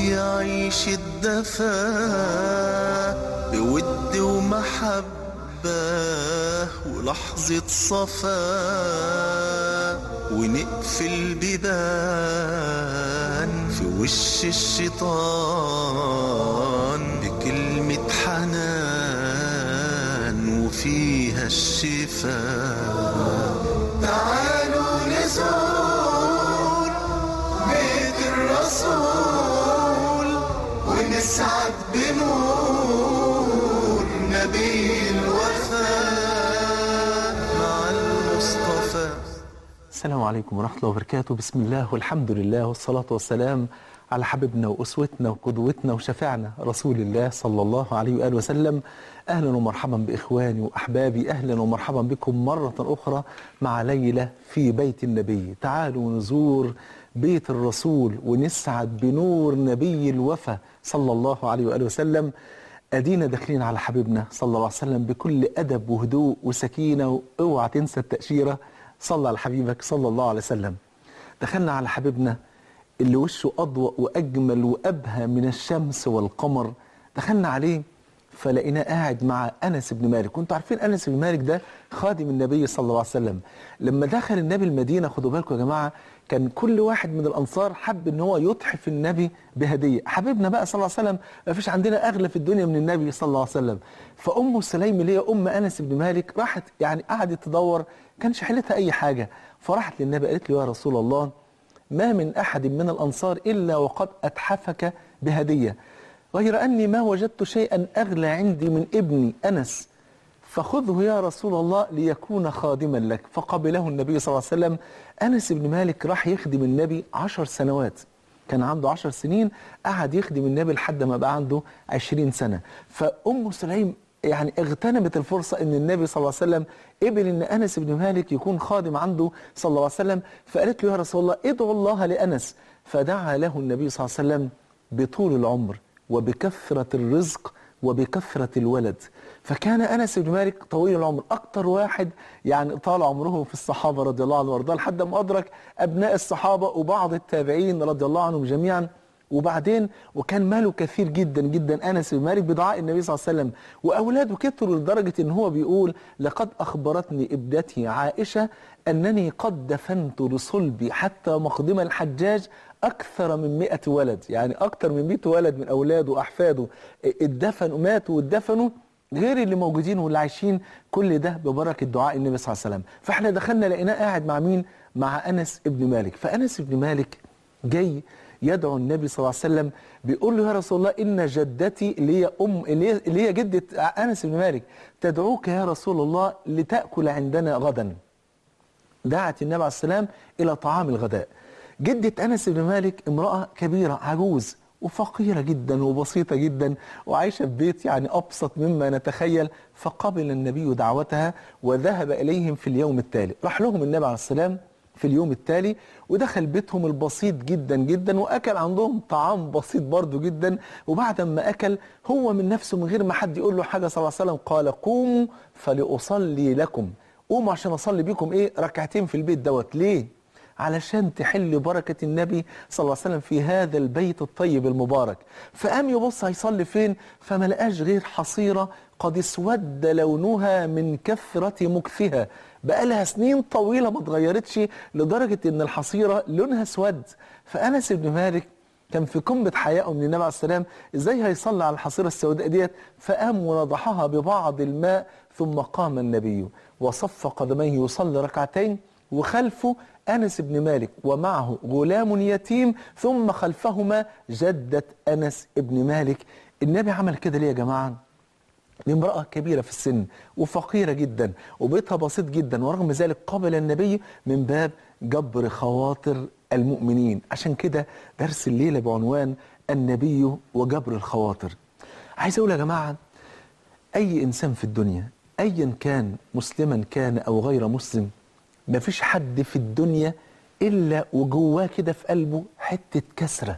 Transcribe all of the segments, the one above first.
يعيش الدفا بود ومحبة ولحظة صفا ونقفل بيبان في وش الشيطان بكلمة حنان وفيها الشفاء تعالوا نزور بيت الرسول ونسعد بنور نبي الوفاء مع المصطفى السلام عليكم ورحمة الله وبركاته بسم الله والحمد لله والصلاة والسلام على حبيبنا وأسوتنا وقدوتنا وشفعنا رسول الله صلى الله عليه وآله وسلم أهلا ومرحبا بإخواني وأحبابي أهلا ومرحبا بكم مرة أخرى مع ليلة في بيت النبي تعالوا نزور بيت الرسول ونسعد بنور نبي الوفا صلى الله عليه وآله وسلم أدينا داخلين على حبيبنا صلى الله عليه وسلم بكل أدب وهدوء وسكينة اوعى تنسى التأشيرة صلى على حبيبك صلى الله عليه وسلم دخلنا على حبيبنا اللي وشه أضوأ وأجمل وأبهى من الشمس والقمر دخلنا عليه فلقيناه قاعد مع أنس بن مالك وانتوا عارفين أنس بن مالك ده خادم النبي صلى الله عليه وسلم لما دخل النبي المدينة خدوا بالكم يا جماعة كان كل واحد من الأنصار حب ان هو يتحف النبي بهدية حبيبنا بقى صلى الله عليه وسلم ما فيش عندنا أغلى في الدنيا من النبي صلى الله عليه وسلم فأم سليم اللي هي أم أنس بن مالك راحت يعني قعدت تدور كانش حيلتها أي حاجة فراحت للنبي قالت له يا رسول الله ما من أحد من الأنصار إلا وقد أتحفك بهدية غير أني ما وجدت شيئا أغلى عندي من ابني أنس فخذه يا رسول الله ليكون خادما لك فقبله النبي صلى الله عليه وسلم أنس بن مالك راح يخدم النبي عشر سنوات كان عنده عشر سنين قعد يخدم النبي لحد ما بقى عنده عشرين سنة فأم سليم يعني اغتنمت الفرصة ان النبي صلى الله عليه وسلم قبل ان انس بن مالك يكون خادم عنده صلى الله عليه وسلم فقالت له يا رسول الله ادعو الله لانس فدعا له النبي صلى الله عليه وسلم بطول العمر وبكثرة الرزق وبكثرة الولد فكان انس بن مالك طويل العمر اكتر واحد يعني طال عمره في الصحابة رضي الله عنهم وارضاه لحد ما ادرك ابناء الصحابة وبعض التابعين رضي الله عنهم جميعا وبعدين وكان ماله كثير جدا جدا انس بن مالك بدعاء النبي صلى الله عليه وسلم واولاده كتروا لدرجه ان هو بيقول لقد اخبرتني ابنتي عائشه انني قد دفنت لصلبي حتى مقدم الحجاج اكثر من 100 ولد يعني اكثر من 100 ولد من اولاده واحفاده اتدفنوا ماتوا واتدفنوا غير اللي موجودين واللي عايشين كل ده ببركه دعاء النبي صلى الله عليه وسلم فاحنا دخلنا لقيناه قاعد مع مين مع انس بن مالك فانس بن مالك جاي يدعو النبي صلى الله عليه وسلم بيقول له يا رسول الله إن جدتي اللي هي أم اللي هي جدة أنس بن مالك تدعوك يا رسول الله لتأكل عندنا غدا دعت النبي عليه السلام إلى طعام الغداء جدة أنس بن مالك امرأة كبيرة عجوز وفقيرة جدا وبسيطة جدا وعايشة في بيت يعني أبسط مما نتخيل فقبل النبي دعوتها وذهب إليهم في اليوم التالي راح لهم النبي عليه السلام في اليوم التالي ودخل بيتهم البسيط جدا جدا واكل عندهم طعام بسيط برضه جدا وبعد ما اكل هو من نفسه من غير ما حد يقول له حاجه صلى الله عليه وسلم قال قوموا فلاصلي لكم قوموا عشان اصلي بيكم ايه ركعتين في البيت دوت ليه علشان تحل بركة النبي صلى الله عليه وسلم في هذا البيت الطيب المبارك فقام يبص هيصلي فين فما لقاش غير حصيرة قد اسود لونها من كثرة مكثها بقى لها سنين طويلة ما اتغيرتش لدرجة ان الحصيرة لونها اسود فأنس بن مالك كان في قمة حيائه من النبي عليه السلام ازاي هيصلي على الحصيرة السوداء ديت فقام ونضحها ببعض الماء ثم قام النبي وصف قدميه يصلي ركعتين وخلفه أنس بن مالك ومعه غلام يتيم ثم خلفهما جدة أنس بن مالك النبي عمل كده ليه يا جماعة امرأة كبيرة في السن وفقيرة جدا وبيتها بسيط جدا ورغم ذلك قبل النبي من باب جبر خواطر المؤمنين عشان كده درس الليلة بعنوان النبي وجبر الخواطر عايز أقول يا جماعة أي إنسان في الدنيا أيا كان مسلما كان أو غير مسلم مفيش حد في الدنيا إلا وجواه كده في قلبه حتة كسرة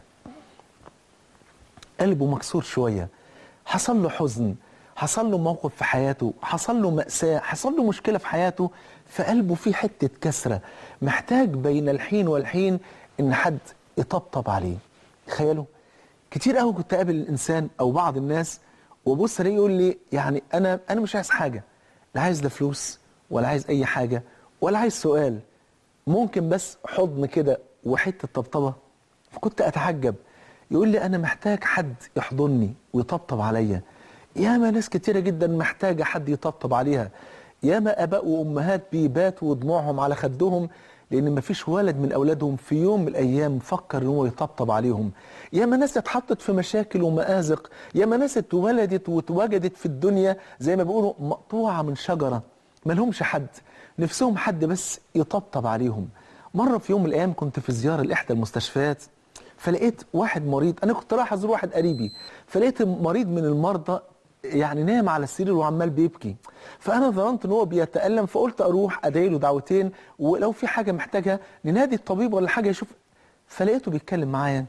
قلبه مكسور شوية حصل له حزن حصل له موقف في حياته حصل له مأساة حصل له مشكلة في حياته فقلبه فيه حتة كسرة محتاج بين الحين والحين إن حد يطبطب عليه تخيلوا كتير قوي كنت اقابل الانسان او بعض الناس وابص الاقيه يقول لي يعني انا انا مش عايز حاجه لا عايز لا فلوس ولا عايز اي حاجه ولا عايز سؤال ممكن بس حضن كده وحته طبطبه فكنت اتعجب يقول لي انا محتاج حد يحضني ويطبطب عليا ياما ناس كتيره جدا محتاجه حد يطبطب عليها ياما اباء وامهات بيباتوا ودموعهم على خدهم لان مفيش ولد من اولادهم في يوم من الايام فكر ان هو يطبطب عليهم ياما ناس اتحطت في مشاكل ومآزق ياما ناس اتولدت واتوجدت في الدنيا زي ما بيقولوا مقطوعه من شجره ملهمش حد نفسهم حد بس يطبطب عليهم مره في يوم من الايام كنت في زياره لاحدى المستشفيات فلقيت واحد مريض انا كنت رايح ازور واحد قريبي فلقيت مريض من المرضى يعني نام على السرير وعمال بيبكي فانا ظننت ان هو بيتالم فقلت اروح ادعي له دعوتين ولو في حاجه محتاجها ننادي الطبيب ولا حاجه يشوف فلقيته بيتكلم معايا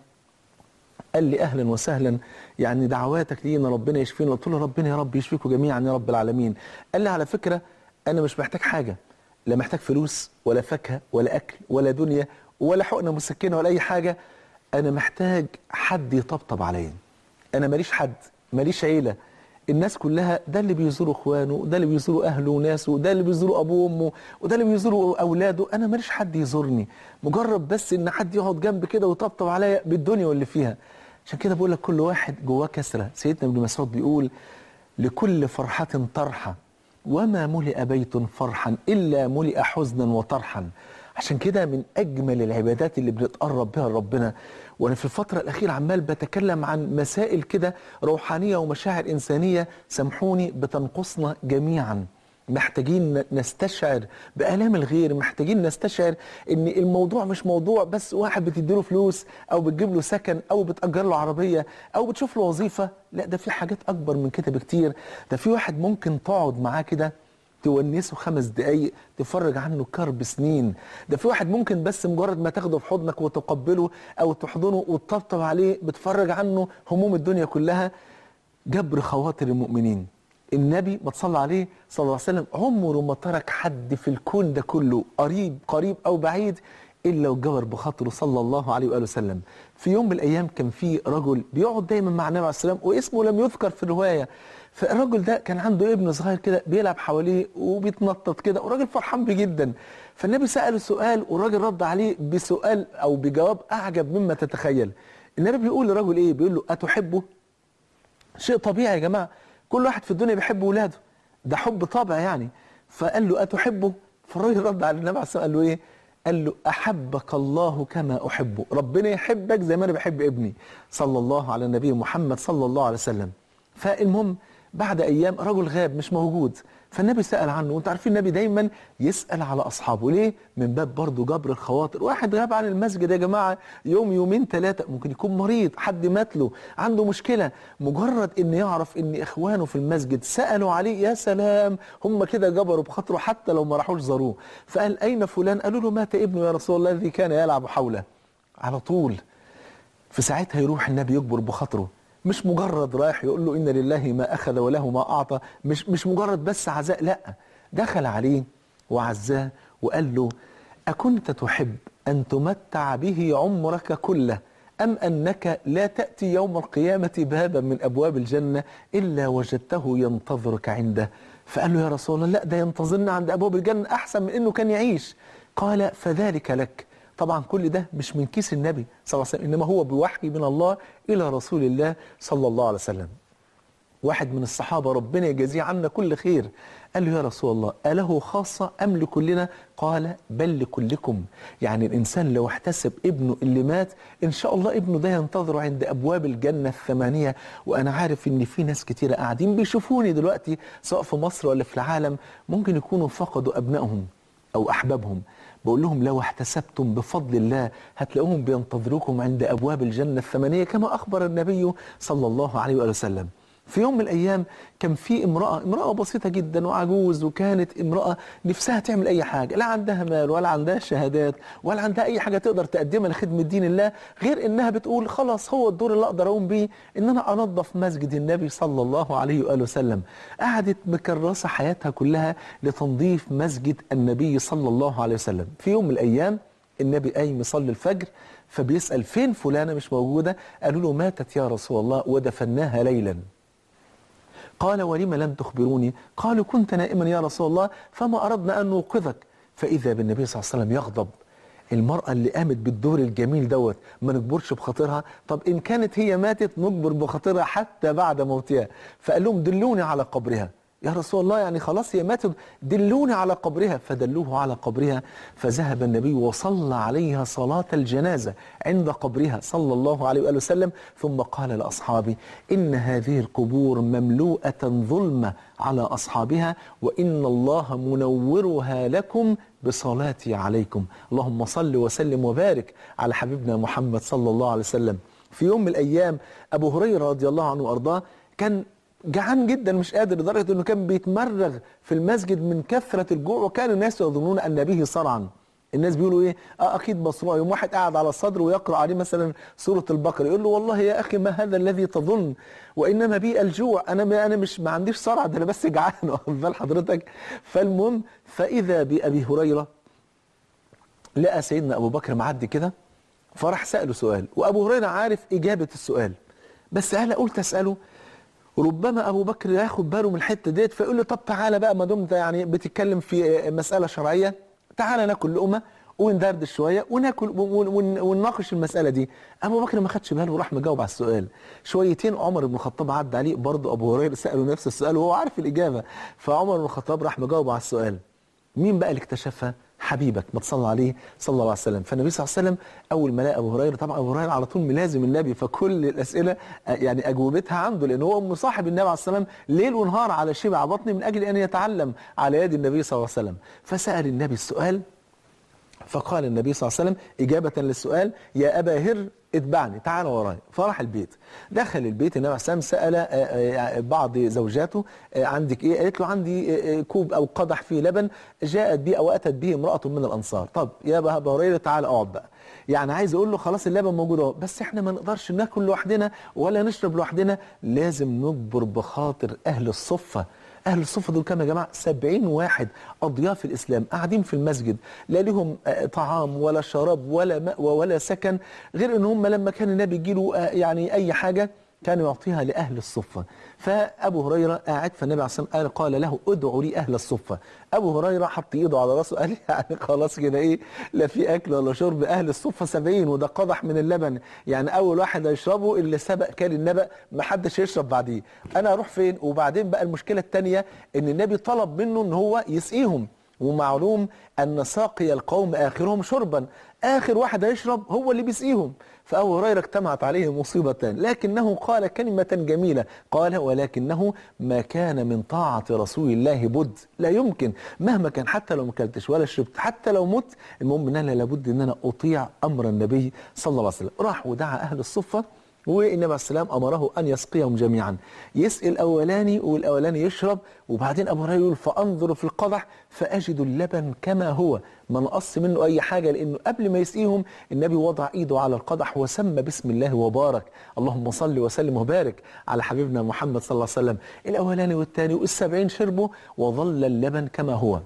قال لي اهلا وسهلا يعني دعواتك لينا ربنا يشفينا قلت له ربنا يا رب يشفيكم جميعا يا رب العالمين قال لي على فكره انا مش محتاج حاجه لا محتاج فلوس ولا فاكهه ولا اكل ولا دنيا ولا حقنه مسكنه ولا اي حاجه انا محتاج حد يطبطب عليا انا ماليش حد ماليش عيله الناس كلها ده اللي بيزوروا اخوانه ده اللي بيزوروا اهله وناسه ده اللي بيزوروا ابوه وامه وده اللي بيزوروا اولاده انا ماليش حد يزورني مجرد بس ان حد يقعد جنب كده ويطبطب عليا بالدنيا واللي فيها عشان كده بقول لك كل واحد جواه كسره سيدنا ابن مسعود بيقول لكل فرحه طرحه وما ملئ بيت فرحا الا ملئ حزنا وطرحا عشان كده من اجمل العبادات اللي بنتقرب بها لربنا وانا في الفتره الاخيره عمال بتكلم عن مسائل كده روحانيه ومشاعر انسانيه سامحوني بتنقصنا جميعا محتاجين نستشعر بآلام الغير محتاجين نستشعر ان الموضوع مش موضوع بس واحد بتديله فلوس او بتجيب له سكن او بتأجر له عربية او بتشوف له وظيفة لا ده في حاجات اكبر من كده بكتير ده في واحد ممكن تقعد معاه كده تونسه خمس دقايق تفرج عنه كرب سنين ده في واحد ممكن بس مجرد ما تاخده في حضنك وتقبله او تحضنه وتطبطب عليه بتفرج عنه هموم الدنيا كلها جبر خواطر المؤمنين النبي ما تصلى عليه صلى الله عليه وسلم عمره ما ترك حد في الكون ده كله قريب قريب او بعيد الا وجبر بخاطره صلى الله عليه واله وسلم في يوم من الايام كان في رجل بيقعد دايما مع النبي عليه السلام واسمه لم يذكر في الروايه فالراجل ده كان عنده ابن صغير كده بيلعب حواليه وبيتنطط كده وراجل فرحان بيه جدا فالنبي سأله سؤال والراجل رد عليه بسؤال او بجواب اعجب مما تتخيل النبي بيقول للراجل ايه بيقول له اتحبه شيء طبيعي يا جماعه كل واحد في الدنيا بيحب ولاده ده حب طبع يعني فقال له اتحبه فالراجل رد على النبي عليه الصلاه والسلام قال له ايه قال له احبك الله كما احبه ربنا يحبك زي ما انا بحب ابني صلى الله على النبي محمد صلى الله عليه وسلم فالمهم بعد ايام رجل غاب مش موجود فالنبي سال عنه وانتوا عارفين النبي دايما يسال على اصحابه ليه من باب برضه جبر الخواطر واحد غاب عن المسجد يا جماعه يوم يومين ثلاثه ممكن يكون مريض حد مات له عنده مشكله مجرد ان يعرف ان اخوانه في المسجد سالوا عليه يا سلام هم كده جبروا بخاطره حتى لو ما راحوش زاروه فقال اين فلان قالوا له مات ابنه يا رسول الله الذي كان يلعب حوله على طول في ساعتها يروح النبي يجبر بخاطره مش مجرد رايح يقول له ان لله ما اخذ وله ما اعطى مش مش مجرد بس عزاء لا دخل عليه وعزاه وقال له اكنت تحب ان تمتع به عمرك كله ام انك لا تاتي يوم القيامه بابا من ابواب الجنه الا وجدته ينتظرك عنده فقال له يا رسول الله لا ده ينتظرنا عند ابواب الجنه احسن من انه كان يعيش قال فذلك لك طبعا كل ده مش من كيس النبي صلى الله عليه وسلم انما هو بوحي من الله الى رسول الله صلى الله عليه وسلم واحد من الصحابة ربنا يجازيه عنا كل خير قال له يا رسول الله أله خاصة أم لكلنا قال بل لكلكم يعني الإنسان لو احتسب ابنه اللي مات إن شاء الله ابنه ده ينتظره عند أبواب الجنة الثمانية وأنا عارف إن في ناس كتيرة قاعدين بيشوفوني دلوقتي سواء في مصر ولا في العالم ممكن يكونوا فقدوا أبنائهم أو أحبابهم بقول لهم لو احتسبتم بفضل الله هتلاقوهم بينتظروكم عند ابواب الجنه الثمانيه كما اخبر النبي صلى الله عليه واله وسلم. في يوم من الايام كان في امراه امراه بسيطه جدا وعجوز وكانت امراه نفسها تعمل اي حاجه لا عندها مال ولا عندها شهادات ولا عندها اي حاجه تقدر تقدمها لخدمه دين الله غير انها بتقول خلاص هو الدور اللي اقدر اقوم بيه ان انا انظف مسجد النبي صلى الله عليه واله وسلم قعدت مكرسه حياتها كلها لتنظيف مسجد النبي صلى الله عليه وسلم في يوم من الايام النبي قايم يصلي الفجر فبيسأل فين فلانة مش موجودة قالوا له ماتت يا رسول الله ودفناها ليلا قال ولم لم تخبروني قالوا كنت نائما يا رسول الله فما أردنا أن نوقظك فإذا بالنبي صلى الله عليه وسلم يغضب المرأة اللي قامت بالدور الجميل دوت ما نجبرش بخاطرها طب إن كانت هي ماتت نجبر بخاطرها حتى بعد موتها فقال لهم دلوني على قبرها يا رسول الله يعني خلاص هي ماتت دلوني على قبرها فدلوه على قبرها فذهب النبي وصلى عليها صلاة الجنازة عند قبرها صلى الله عليه وآله وسلم ثم قال لأصحابه إن هذه القبور مملوءة ظلمة على أصحابها وإن الله منورها لكم بصلاتي عليكم اللهم صل وسلم وبارك على حبيبنا محمد صلى الله عليه وسلم في يوم من الأيام أبو هريرة رضي الله عنه وأرضاه كان جعان جدا مش قادر لدرجه انه كان بيتمرغ في المسجد من كثره الجوع وكان الناس يظنون ان به صرعا الناس بيقولوا ايه اه اكيد مصروع يوم واحد قاعد على الصدر ويقرا عليه مثلا سوره البقره يقول له والله يا اخي ما هذا الذي تظن وانما بي الجوع انا ما انا مش ما عنديش صرع ده انا بس جعان واخد بال حضرتك فالمهم فاذا بابي هريره لقى سيدنا ابو بكر معدي كده فراح ساله سؤال وابو هريره عارف اجابه السؤال بس انا قلت اساله ربما ابو بكر ياخد باله من الحته ديت فيقول له طب تعالى بقى ما دمت يعني بتتكلم في مساله شرعيه تعالى ناكل لقمه وندردش شويه وناكل ون- ون- ونناقش المساله دي ابو بكر ما خدش باله وراح مجاوب على السؤال شويتين عمر بن الخطاب عدى عليه برضه ابو هريره ساله نفس السؤال وهو عارف الاجابه فعمر بن الخطاب راح مجاوب على السؤال مين بقى اللي اكتشفها حبيبك ما تصلى عليه صلى الله عليه وسلم فالنبي صلى الله عليه وسلم اول ما لقى ابو هريره طبعا ابو هريره على طول ملازم النبي فكل الاسئله آه، يعني اجوبتها عنده لان هو مصاحب النبي عليه الصلاه والسلام ليل ونهار على شبع بطنه من اجل ان يتعلم على يد النبي صلى الله عليه وسلم فسال النبي السؤال فقال النبي صلى الله عليه وسلم إجابة للسؤال يا أبا هر اتبعني تعال وراي فراح البيت دخل البيت النبي عليه الصلاة والسلام سأل آه، آه، بعض زوجاته آه، عندك إيه قالت له عندي آه، آه، كوب أو قدح فيه لبن جاءت به أو أتت به امرأة من الأنصار طب يا أبا أبا هريرة تعال اقعد بقى يعني عايز اقول له خلاص اللبن موجود اهو بس احنا ما نقدرش ناكل لوحدنا ولا نشرب لوحدنا لازم نجبر بخاطر اهل الصفه اهل الصفه دول كام يا جماعه 70 واحد اضياف الاسلام قاعدين في المسجد لا لهم آه، طعام ولا شراب ولا مأوى ولا سكن غير ان هم لما كان النبي يجي له آه، يعني اي حاجه كان يعطيها لاهل الصفه فابو هريره قاعد فالنبي عليه الصلاه والسلام قال قال له ادعوا لي اهل الصفه ابو هريره حط ايده على راسه قال يعني خلاص كده ايه لا في اكل ولا شرب اهل الصفه 70 وده قدح من اللبن يعني اول واحد هيشربه اللي سبق كان النبأ ما حدش يشرب بعديه انا اروح فين وبعدين بقى المشكله الثانيه ان النبي طلب منه ان هو يسقيهم ومعلوم ان ساقي القوم اخرهم شربا اخر واحد هيشرب هو اللي بيسقيهم فابو هريره اجتمعت عليه مصيبتان لكنه قال كلمه جميله قال ولكنه ما كان من طاعه رسول الله بد لا يمكن مهما كان حتى لو ما اكلتش ولا شربت حتى لو مت المهم ان انا لابد ان انا اطيع امر النبي صلى الله عليه وسلم راح ودعا اهل الصفه والنبي عليه السلام امره ان يسقيهم جميعا يسقي الاولاني والاولاني يشرب وبعدين ابو هريره يقول فانظر في القدح فاجد اللبن كما هو ما نقص منه اي حاجه لانه قبل ما يسقيهم النبي وضع ايده على القدح وسمى بسم الله وبارك اللهم صل وسلم وبارك على حبيبنا محمد صلى الله عليه وسلم الاولاني والثاني والسبعين شربوا وظل اللبن كما هو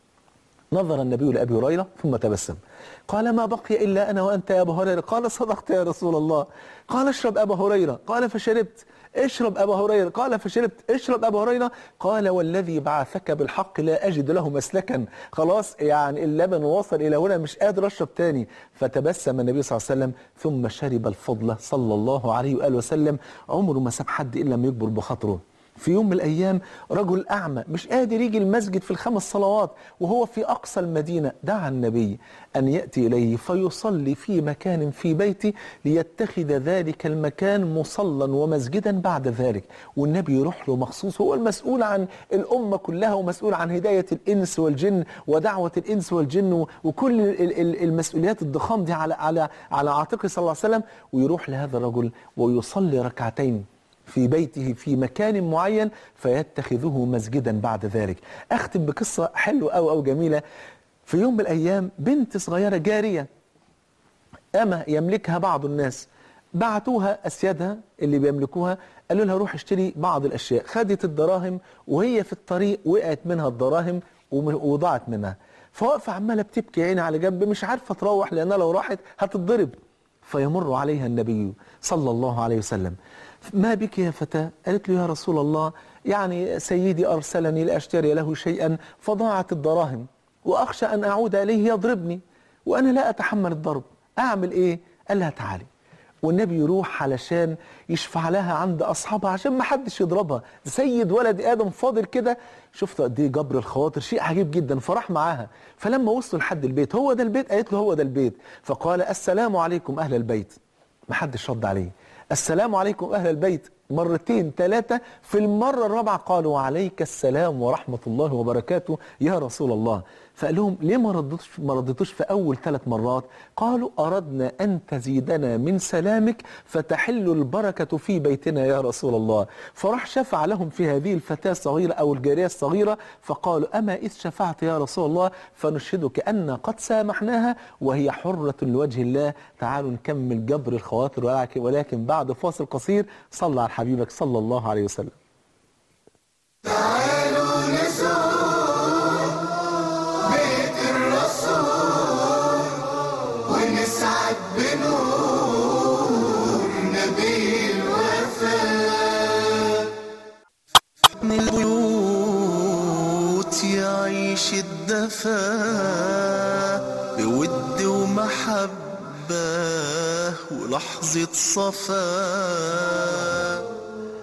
نظر النبي لأبي هريرة ثم تبسم قال ما بقي إلا أنا وأنت يا أبا هريرة قال صدقت يا رسول الله قال اشرب أبا هريرة قال فشربت اشرب أبا هريرة قال فشربت اشرب أبا هريرة قال والذي بعثك بالحق لا أجد له مسلكا خلاص يعني اللبن وصل إلى هنا مش قادر أشرب تاني فتبسم النبي صلى الله عليه وسلم ثم شرب الفضل صلى الله عليه وآله وسلم عمره ما ساب حد إلا لم يكبر بخاطره في يوم من الأيام رجل أعمى مش قادر يجي المسجد في الخمس صلوات وهو في أقصى المدينة دعا النبي أن يأتي إليه فيصلي في مكان في بيته ليتخذ ذلك المكان مصلى ومسجدا بعد ذلك والنبي يروح له مخصوص هو المسؤول عن الأمة كلها ومسؤول عن هداية الإنس والجن ودعوة الإنس والجن وكل ال- ال- المسؤوليات الضخام دي على على على عاتقه صلى الله عليه وسلم ويروح لهذا الرجل ويصلي ركعتين في بيته في مكان معين فيتخذه مسجدا بعد ذلك اختم بقصه حلوه أو أو جميله في يوم من الايام بنت صغيره جاريه أما يملكها بعض الناس بعتوها أسيادها اللي بيملكوها قالوا لها روح اشتري بعض الأشياء خدت الدراهم وهي في الطريق وقعت منها الدراهم وم- وضاعت منها فواقفة عمالة بتبكي عيني على جنب مش عارفة تروح لأنها لو راحت هتتضرب فيمر عليها النبي صلى الله عليه وسلم ما بك يا فتاة قالت له يا رسول الله يعني سيدي أرسلني لأشتري له شيئا فضاعت الدراهم وأخشى أن أعود إليه يضربني وأنا لا أتحمل الضرب أعمل إيه؟ قال لها تعالي والنبي يروح علشان يشفع لها عند اصحابها عشان ما حدش يضربها سيد ولد ادم فاضل كده شفتوا قد ايه جبر الخواطر شيء عجيب جدا فراح معاها فلما وصلوا لحد البيت هو ده البيت قالت له هو ده البيت فقال السلام عليكم اهل البيت ما حدش رد عليه السلام عليكم اهل البيت مرتين ثلاثة في المرة الرابعة قالوا وعليك السلام ورحمة الله وبركاته يا رسول الله فقال لهم ليه ما ردتوش ما ردتوش في أول ثلاث مرات قالوا أردنا أن تزيدنا من سلامك فتحل البركة في بيتنا يا رسول الله فراح شفع لهم في هذه الفتاة الصغيرة أو الجارية الصغيرة فقالوا أما إذ شفعت يا رسول الله فنشهدك أن قد سامحناها وهي حرة لوجه الله تعالوا نكمل جبر الخواطر ولكن, ولكن بعد فاصل قصير صلى على حبيبك صلى الله عليه وسلم تعالوا نزور بيت الرسول ونسعد بنور نبي الوفاء من البيوت يعيش الدفا بود ومحبة ولحظة صفاء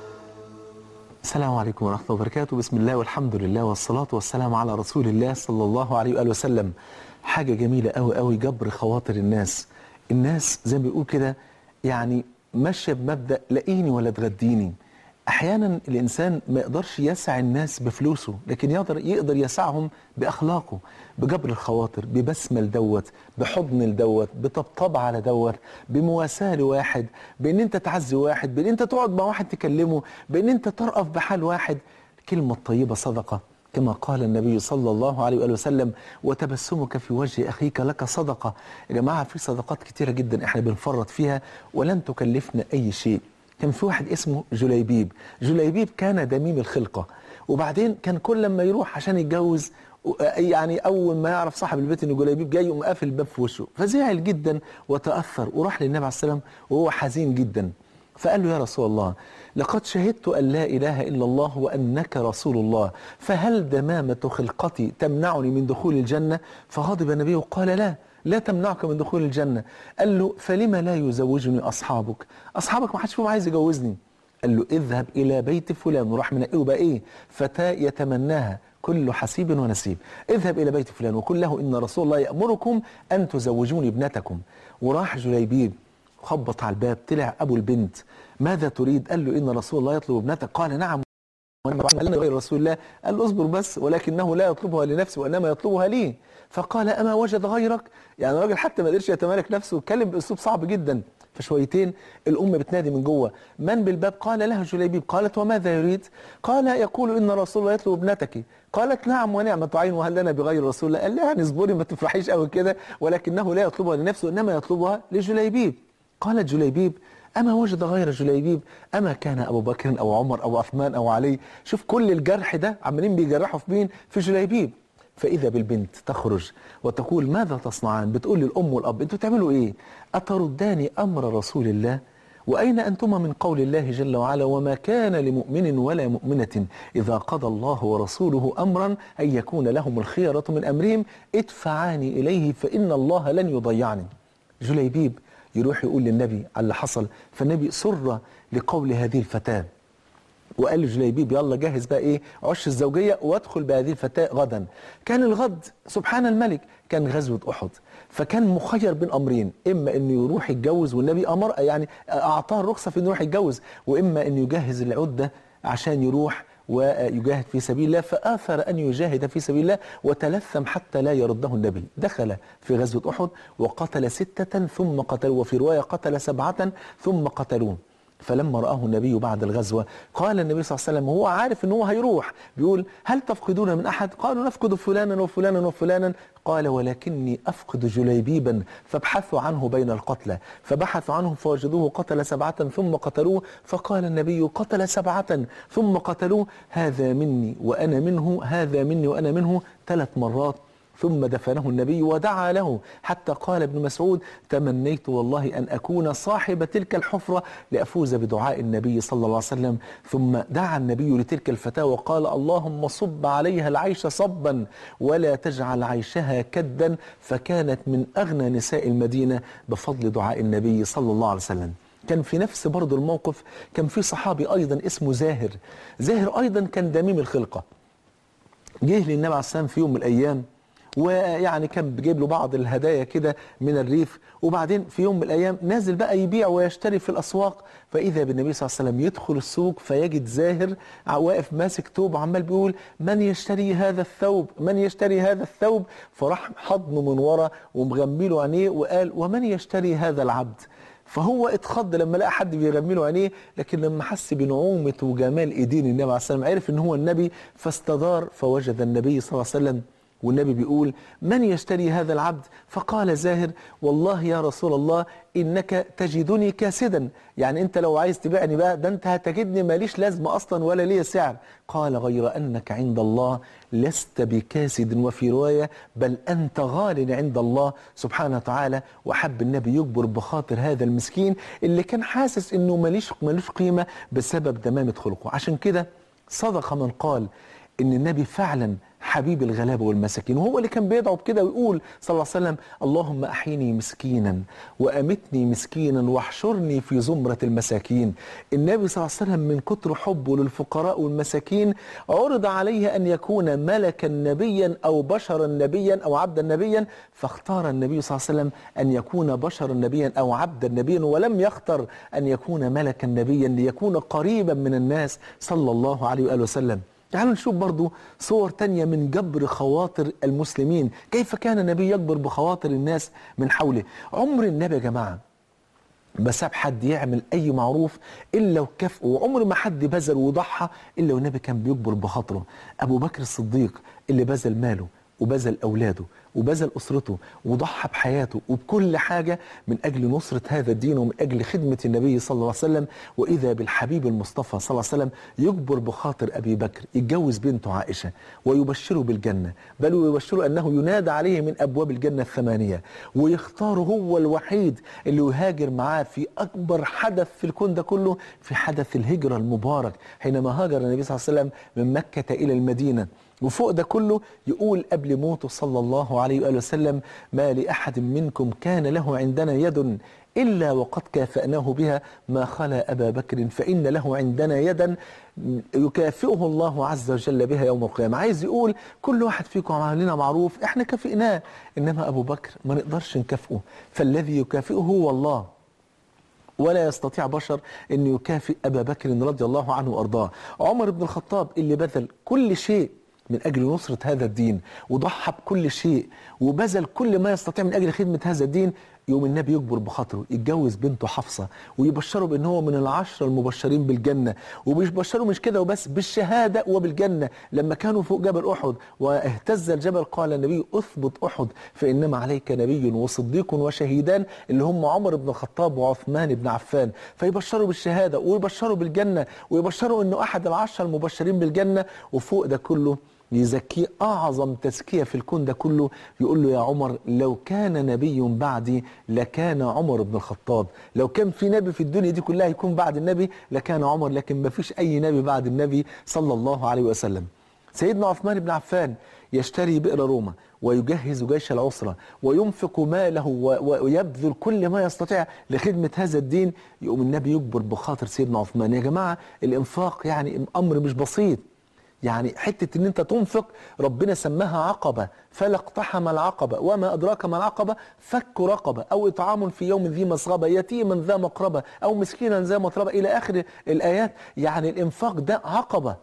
السلام عليكم ورحمة الله وبركاته بسم الله والحمد لله والصلاة والسلام على رسول الله صلى الله عليه وآله وسلم حاجة جميلة قوي قوي جبر خواطر الناس الناس زي ما بيقول كده يعني ماشية بمبدأ لاقيني ولا تغديني احيانا الانسان ما يقدرش يسع الناس بفلوسه لكن يقدر يقدر يسعهم باخلاقه بجبر الخواطر ببسمه لدوت بحضن لدوت بطبطبه على دوت بمواساه لواحد بان انت تعزي واحد بان انت تقعد مع واحد تكلمه بان انت ترأف بحال واحد الكلمه الطيبه صدقه كما قال النبي صلى الله عليه وآله وسلم وتبسمك في وجه أخيك لك صدقة يا جماعة في صدقات كتيرة جدا احنا بنفرط فيها ولن تكلفنا أي شيء كان في واحد اسمه جليبيب جليبيب كان دميم الخلقة وبعدين كان كل لما يروح عشان يتجوز يعني اول ما يعرف صاحب البيت ان جليبيب جاي يقوم قافل الباب في وشه فزعل جدا وتاثر وراح للنبي عليه السلام وهو حزين جدا فقال له يا رسول الله لقد شهدت ان لا اله الا الله وانك رسول الله فهل دمامه خلقتي تمنعني من دخول الجنه فغضب النبي وقال لا لا تمنعك من دخول الجنة قال له فلما لا يزوجني أصحابك أصحابك ما حدش فيهم عايز يجوزني قال له اذهب إلى بيت فلان وراح من بقى إيه فتاة يتمناها كل حسيب ونسيب اذهب إلى بيت فلان وقل له إن رسول الله يأمركم أن تزوجوني ابنتكم وراح جليبيب خبط على الباب طلع أبو البنت ماذا تريد قال له إن رسول الله يطلب ابنتك قال نعم وانا بعمل غير رسول الله قال له اصبر بس ولكنه لا يطلبها لنفسه وانما يطلبها لي فقال اما وجد غيرك يعني الراجل حتى ما قدرش يتمالك نفسه واتكلم باسلوب صعب جدا فشويتين الام بتنادي من جوه من بالباب قال لها جليبيب قالت وماذا يريد قال يقول ان رسول الله يطلب ابنتك قالت نعم ونعمة عين وهل لنا بغير رسول الله قال لها يعني اصبري ما تفرحيش قوي كده ولكنه لا يطلبها لنفسه انما يطلبها لجليبيب قالت جليبيب أما وجد غير جليبيب أما كان أبو بكر أو عمر أو عثمان أو علي شوف كل الجرح ده عمالين بيجرحوا في مين في جليبيب فإذا بالبنت تخرج وتقول ماذا تصنعان بتقول للأم والأب أنتوا تعملوا إيه أترداني أمر رسول الله وأين أنتما من قول الله جل وعلا وما كان لمؤمن ولا مؤمنة إذا قضى الله ورسوله أمرا أن يكون لهم الخيرة من أمرهم ادفعاني إليه فإن الله لن يضيعني جليبيب يروح يقول للنبي على اللي حصل فالنبي سر لقول هذه الفتاة وقال لجليبيب يلا جهز بقى ايه عش الزوجية وادخل بهذه الفتاة غدا كان الغد سبحان الملك كان غزوة أحد فكان مخير بين أمرين إما أنه يروح يتجوز والنبي أمر يعني أعطاه الرخصة في أنه يروح يتجوز وإما أنه يجهز العدة عشان يروح ويجاهد في سبيل الله فآثر أن يجاهد في سبيل الله وتلثم حتى لا يرده النبي دخل في غزوة أحد وقتل ستة ثم قتلوا وفي رواية قتل سبعة ثم قتلوه فلما رآه النبي بعد الغزوة قال النبي صلى الله عليه وسلم هو عارف ان هو هيروح بيقول هل تفقدون من أحد قالوا نفقد فلانا وفلانا وفلانا قال ولكني أفقد جليبيبا فابحثوا عنه بين القتلى فبحثوا عنه فوجدوه قتل سبعة ثم قتلوه فقال النبي قتل سبعة ثم قتلوه هذا مني وأنا منه هذا مني وأنا منه ثلاث مرات ثم دفنه النبي ودعا له حتى قال ابن مسعود تمنيت والله أن أكون صاحب تلك الحفرة لأفوز بدعاء النبي صلى الله عليه وسلم ثم دعا النبي لتلك الفتاة وقال اللهم صب عليها العيش صبا ولا تجعل عيشها كدا فكانت من أغنى نساء المدينة بفضل دعاء النبي صلى الله عليه وسلم كان في نفس برضه الموقف كان في صحابي أيضا اسمه زاهر زاهر أيضا كان دميم الخلقة جه للنبي عليه السلام في يوم من الأيام ويعني كان بيجيب له بعض الهدايا كده من الريف وبعدين في يوم من الايام نازل بقى يبيع ويشتري في الاسواق فاذا بالنبي صلى الله عليه وسلم يدخل السوق فيجد زاهر واقف ماسك توب وعمال بيقول من يشتري هذا الثوب من يشتري هذا الثوب فراح حضنه من ورا ومغمي له عينيه وقال ومن يشتري هذا العبد فهو اتخض لما لقى حد بيرمي له عينيه لكن لما حس بنعومه وجمال ايدين النبي عليه السلام عرف ان هو النبي فاستدار فوجد النبي صلى الله عليه وسلم والنبي بيقول من يشتري هذا العبد فقال زاهر والله يا رسول الله إنك تجدني كاسدا يعني أنت لو عايز تبيعني بقى ده أنت هتجدني ماليش لازمة أصلا ولا لي سعر قال غير أنك عند الله لست بكاسد وفي رواية بل أنت غال عند الله سبحانه وتعالى وحب النبي يجبر بخاطر هذا المسكين اللي كان حاسس أنه ماليش مالوش قيمة بسبب دمامة خلقه عشان كده صدق من قال ان النبي فعلا حبيب الغلابه والمساكين وهو اللي كان بيدعو بكده ويقول صلى الله عليه وسلم اللهم احيني مسكينا وامتني مسكينا واحشرني في زمره المساكين النبي صلى الله عليه وسلم من كتر حبه للفقراء والمساكين عرض عليه ان يكون ملكا نبيا او بشرا نبيا او عبدا نبيا فاختار النبي صلى الله عليه وسلم ان يكون بشرا نبيا او عبدا نبيا ولم يختر ان يكون ملكا نبيا ليكون قريبا من الناس صلى الله عليه واله وسلم تعالوا نشوف برضو صور تانية من جبر خواطر المسلمين كيف كان النبي يجبر بخواطر الناس من حوله عمر النبي يا جماعة ما ساب حد يعمل اي معروف الا وكافئه وعمر ما حد بذل وضحى الا والنبي كان بيجبر بخاطره ابو بكر الصديق اللي بذل ماله وبذل اولاده وبذل اسرته وضحى بحياته وبكل حاجه من اجل نصره هذا الدين ومن اجل خدمه النبي صلى الله عليه وسلم واذا بالحبيب المصطفى صلى الله عليه وسلم يجبر بخاطر ابي بكر يتجوز بنته عائشه ويبشره بالجنه بل ويبشره انه ينادى عليه من ابواب الجنه الثمانيه ويختار هو الوحيد اللي يهاجر معاه في اكبر حدث في الكون ده كله في حدث الهجره المبارك حينما هاجر النبي صلى الله عليه وسلم من مكه الى المدينه وفوق ده كله يقول قبل موته صلى الله عليه وآله وسلم ما لأحد منكم كان له عندنا يد إلا وقد كافأناه بها ما خلا أبا بكر فإن له عندنا يدا يكافئه الله عز وجل بها يوم القيامة عايز يقول كل واحد فيكم عمل لنا معروف احنا كافئناه إنما أبو بكر ما نقدرش نكافئه فالذي يكافئه هو الله ولا يستطيع بشر أن يكافئ أبا بكر رضي الله عنه وأرضاه عمر بن الخطاب اللي بذل كل شيء من أجل نصرة هذا الدين وضحى بكل شيء وبذل كل ما يستطيع من أجل خدمة هذا الدين يوم النبي يجبر بخاطره يتجوز بنته حفصة ويبشره بأن هو من العشرة المبشرين بالجنة وبيبشروا مش كده وبس بالشهادة وبالجنة لما كانوا فوق جبل أحد واهتز الجبل قال النبي أثبت أحد فإنما عليك نبي وصديق وشهيدان اللي هم عمر بن الخطاب وعثمان بن عفان فيبشروا بالشهادة ويبشروا بالجنة ويبشروا أنه أحد العشرة المبشرين بالجنة وفوق ده كله يزكيه أعظم تزكية في الكون ده كله يقول له يا عمر لو كان نبي بعدي لكان عمر بن الخطاب لو كان في نبي في الدنيا دي كلها يكون بعد النبي لكان عمر لكن ما فيش أي نبي بعد النبي صلى الله عليه وسلم سيدنا عثمان بن عفان يشتري بئر روما ويجهز جيش العسرة وينفق ماله ويبذل كل ما يستطيع لخدمة هذا الدين يقوم النبي يجبر بخاطر سيدنا عثمان يا جماعة الإنفاق يعني أمر مش بسيط يعني حتة ان انت تنفق ربنا سماها عقبة فلا اقتحم العقبة وما ادراك ما العقبة فك رقبة او اطعام في يوم ذي مسغبة يتيما ذا مقربة او مسكينا ذا مطربة الى اخر الايات يعني الانفاق ده عقبة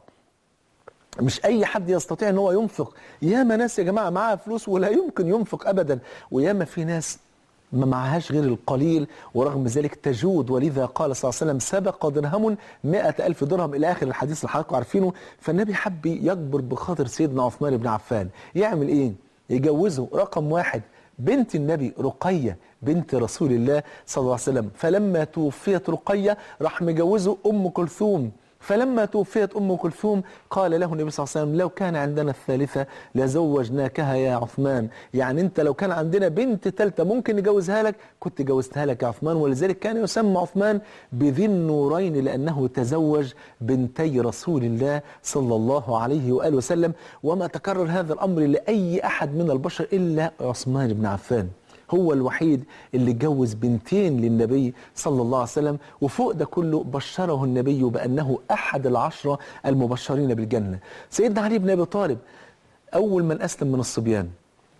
مش اي حد يستطيع ان هو ينفق ياما ناس يا جماعة معاها فلوس ولا يمكن ينفق ابدا وياما في ناس ما معهاش غير القليل ورغم ذلك تجود ولذا قال صلى الله عليه وسلم سبق درهم مئة ألف درهم إلى آخر الحديث اللي حضراتكم عارفينه فالنبي حب يجبر بخاطر سيدنا عثمان بن عفان يعمل إيه؟ يجوزه رقم واحد بنت النبي رقية بنت رسول الله صلى الله عليه وسلم فلما توفيت رقية راح مجوزه أم كلثوم فلما توفيت ام كلثوم قال له النبي صلى الله عليه وسلم لو كان عندنا الثالثه لزوجناكها يا عثمان يعني انت لو كان عندنا بنت ثالثه ممكن نجوزها لك كنت جوزتها لك يا عثمان ولذلك كان يسمى عثمان بذي النورين لانه تزوج بنتي رسول الله صلى الله عليه واله وسلم وما تكرر هذا الامر لاي احد من البشر الا عثمان بن عفان هو الوحيد اللي اتجوز بنتين للنبي صلى الله عليه وسلم وفوق ده كله بشره النبي بأنه أحد العشرة المبشرين بالجنة سيدنا علي بن أبي طالب أول من أسلم من الصبيان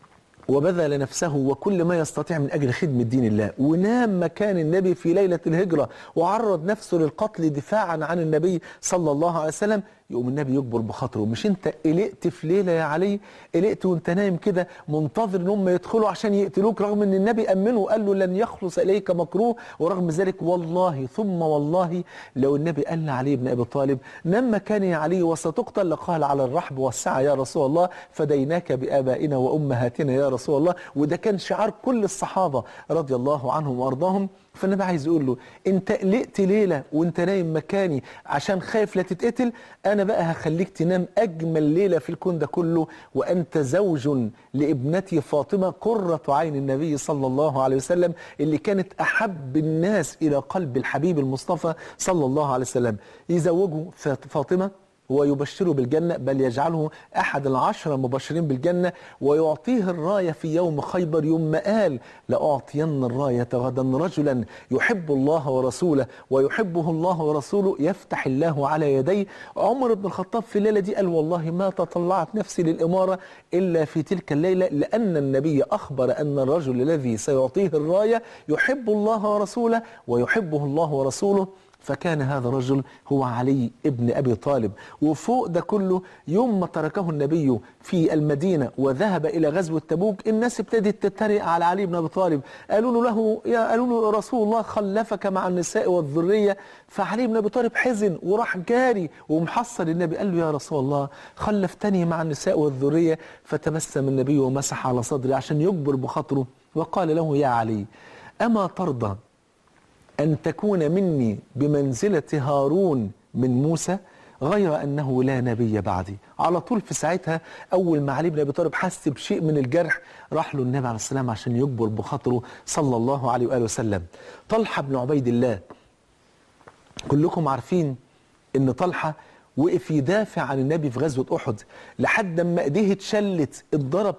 وبذل نفسه وكل ما يستطيع من أجل خدمة دين الله ونام مكان النبي في ليلة الهجرة وعرض نفسه للقتل دفاعا عن النبي صلى الله عليه وسلم يقوم النبي يكبر بخاطره مش انت قلقت في ليله يا علي قلقت وانت نايم كده منتظر ان هم يدخلوا عشان يقتلوك رغم ان النبي امنه وقال له لن يخلص اليك مكروه ورغم ذلك والله ثم والله لو النبي قال لعلي بن ابي طالب نم مكان يا علي وستقتل لقال على الرحب والسعه يا رسول الله فديناك بابائنا وامهاتنا يا رسول الله وده كان شعار كل الصحابه رضي الله عنهم وارضاهم فالنبي عايز يقول له انت قلقت ليله وانت نايم مكاني عشان خايف لا تتقتل انا بقى هخليك تنام اجمل ليله في الكون ده كله وانت زوج لابنتي فاطمه قره عين النبي صلى الله عليه وسلم اللي كانت احب الناس الى قلب الحبيب المصطفى صلى الله عليه وسلم يزوجوا فاطمه ويبشره بالجنة بل يجعله أحد العشرة المبشرين بالجنة ويعطيه الراية في يوم خيبر يوم ما قال لأعطين الراية غدا رجلا يحب الله ورسوله ويحبه الله ورسوله يفتح الله على يديه عمر بن الخطاب في الليلة دي قال والله ما تطلعت نفسي للإمارة إلا في تلك الليلة لأن النبي أخبر أن الرجل الذي سيعطيه الراية يحب الله ورسوله ويحبه الله ورسوله فكان هذا الرجل هو علي ابن أبي طالب وفوق ده كله يوم ما تركه النبي في المدينة وذهب إلى غزوة تبوك الناس ابتدت تتريق على علي بن أبي طالب قالوا له, له يا قالوا له رسول الله خلفك مع النساء والذرية فعلي بن أبي طالب حزن وراح جاري ومحصل النبي قال له يا رسول الله خلفتني مع النساء والذرية فتبسم النبي ومسح على صدري عشان يجبر بخاطره وقال له يا علي أما ترضى أن تكون مني بمنزلة هارون من موسى غير أنه لا نبي بعدي على طول في ساعتها أول ما علي بن أبي طالب حس بشيء من الجرح راح له النبي عليه السلام عشان يجبر بخاطره صلى الله عليه وآله وسلم طلحة بن عبيد الله كلكم عارفين أن طلحة وقف يدافع عن النبي في غزوة أحد لحد ما ايديه اتشلت اتضرب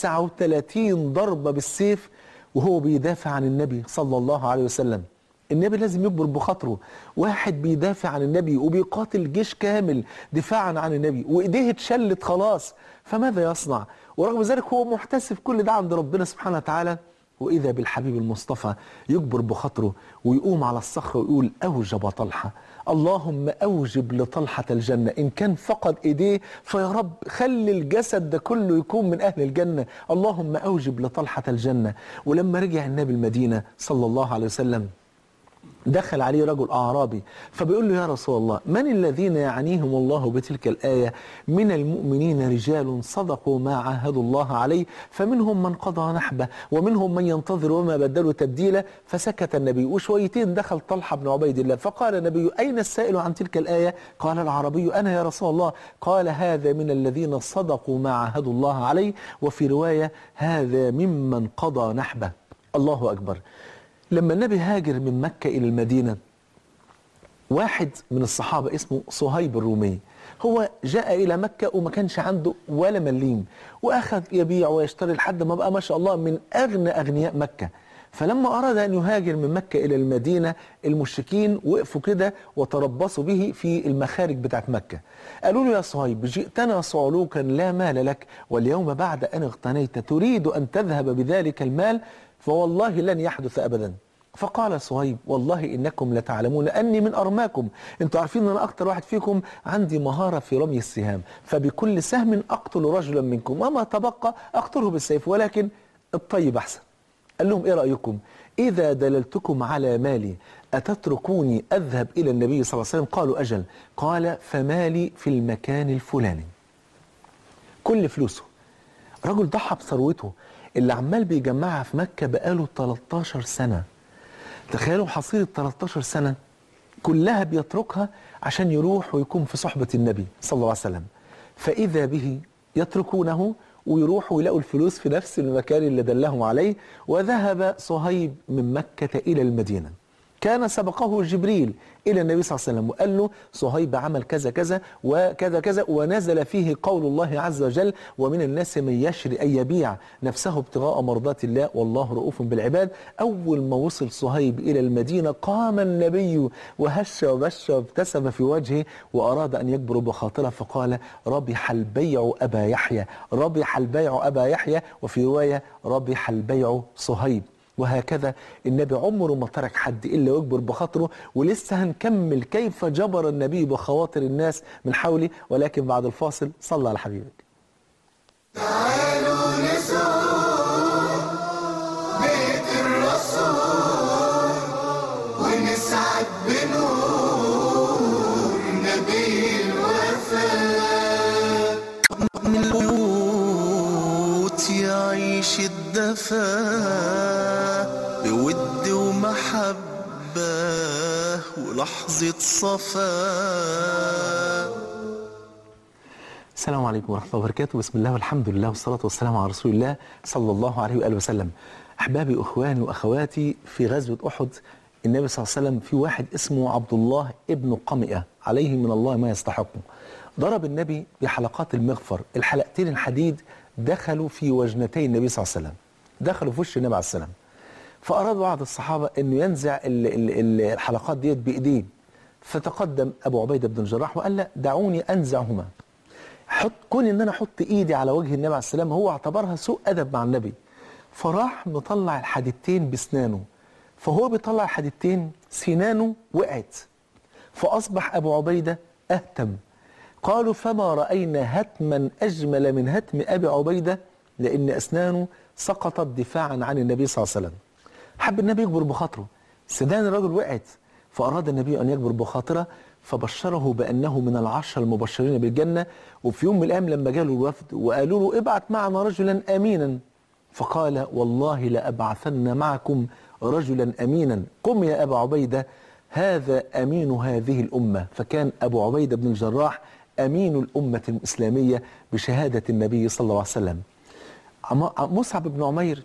39 ضربة بالسيف وهو بيدافع عن النبي صلى الله عليه وسلم النبي لازم يكبر بخاطره واحد بيدافع عن النبي وبيقاتل جيش كامل دفاعا عن النبي وايديه اتشلت خلاص فماذا يصنع ورغم ذلك هو محتسب كل ده عند ربنا سبحانه وتعالى واذا بالحبيب المصطفى يكبر بخاطره ويقوم على الصخره ويقول اوجب طلحه اللهم اوجب لطلحه الجنه ان كان فقد ايديه فيا رب خلي الجسد ده كله يكون من اهل الجنه اللهم اوجب لطلحه الجنه ولما رجع النبي المدينه صلى الله عليه وسلم دخل عليه رجل أعرابي فبيقول له يا رسول الله من الذين يعنيهم الله بتلك الآية من المؤمنين رجال صدقوا ما عاهدوا الله عليه فمنهم من قضى نحبه ومنهم من ينتظر وما بدلوا تبديلا فسكت النبي وشويتين دخل طلحة بن عبيد الله فقال النبي أين السائل عن تلك الآية قال العربي أنا يا رسول الله قال هذا من الذين صدقوا ما عاهدوا الله عليه وفي رواية هذا ممن قضى نحبه الله أكبر لما النبي هاجر من مكة إلى المدينة واحد من الصحابة اسمه صهيب الرومي هو جاء إلى مكة وما كانش عنده ولا مليم وأخذ يبيع ويشتري لحد ما بقى ما شاء الله من أغنى أغنياء مكة فلما أراد أن يهاجر من مكة إلى المدينة المشركين وقفوا كده وتربصوا به في المخارج بتاعت مكة قالوا له يا صهيب جئتنا صعلوكا لا مال لك واليوم بعد أن اغتنيت تريد أن تذهب بذلك المال فوالله لن يحدث أبدا فقال صهيب والله إنكم لتعلمون أني من أرماكم أنتوا عارفين أن أنا أكتر واحد فيكم عندي مهارة في رمي السهام فبكل سهم أقتل رجلا منكم وما تبقى أقتله بالسيف ولكن الطيب أحسن قال لهم إيه رأيكم إذا دللتكم على مالي أتتركوني أذهب إلى النبي صلى الله عليه وسلم قالوا أجل قال فمالي في المكان الفلاني كل فلوسه رجل ضحى بثروته اللي عمال بيجمعها في مكة بقاله 13 سنة تخيلوا حصيلة 13 سنة كلها بيتركها عشان يروح ويكون في صحبة النبي صلى الله عليه وسلم فإذا به يتركونه ويروحوا يلاقوا الفلوس في نفس المكان اللي دلهم عليه وذهب صهيب من مكة إلى المدينة كان سبقه جبريل إلى النبي صلى الله عليه وسلم وقال له صهيب عمل كذا كذا وكذا كذا ونزل فيه قول الله عز وجل ومن الناس من يشري أن يبيع نفسه ابتغاء مرضات الله والله رؤوف بالعباد أول ما وصل صهيب إلى المدينة قام النبي وهش وبش وابتسم في وجهه وأراد أن يجبر بخاطره فقال ربح البيع أبا يحيى ربح البيع أبا يحيى وفي رواية ربح البيع صهيب وهكذا النبي عمره ما ترك حد الا ويجبر بخاطره ولسه هنكمل كيف جبر النبي بخواطر الناس من حوله ولكن بعد الفاصل صلى على حبيبك بيت الرسول ونسعد بنور نبي الوفاء من البيوت يعيش الدفا بود ومحبة ولحظة صفاء السلام عليكم ورحمة الله وبركاته بسم الله والحمد لله والصلاة والسلام على رسول الله صلى الله عليه وآله وسلم أحبابي أخواني وأخواتي في غزوة أحد النبي صلى الله عليه وسلم في واحد اسمه عبد الله ابن قمئة عليه من الله ما يستحقه ضرب النبي بحلقات المغفر الحلقتين الحديد دخلوا في وجنتي النبي صلى الله عليه وسلم دخلوا في وش النبي عليه السلام فأراد بعض الصحابة أنه ينزع ال- ال- ال- الحلقات ديت بإيديه فتقدم أبو عبيدة بن الجراح وقال لا دعوني أنزعهما حط كون ان انا احط ايدي على وجه النبي عليه السلام هو اعتبرها سوء ادب مع النبي فراح مطلع الحديدتين بسنانه فهو بيطلع الحديدتين سنانه وقعت فاصبح ابو عبيده اهتم قالوا فما راينا هتما اجمل من هتم ابي عبيده لان اسنانه سقطت دفاعا عن النبي صلى الله عليه وسلم حب النبي يجبر بخاطره سنان الرجل وقعت فأراد النبي أن يجبر بخاطره فبشره بأنه من العشر المبشرين بالجنة وفي يوم من الأيام لما جاله الوفد وقالوا له ابعث معنا رجلا أمينا فقال والله لأبعثن معكم رجلا أمينا قم يا أبا عبيدة هذا أمين هذه الأمة فكان أبو عبيدة بن الجراح أمين الأمة الإسلامية بشهادة النبي صلى الله عليه وسلم عم- مصعب بن عمير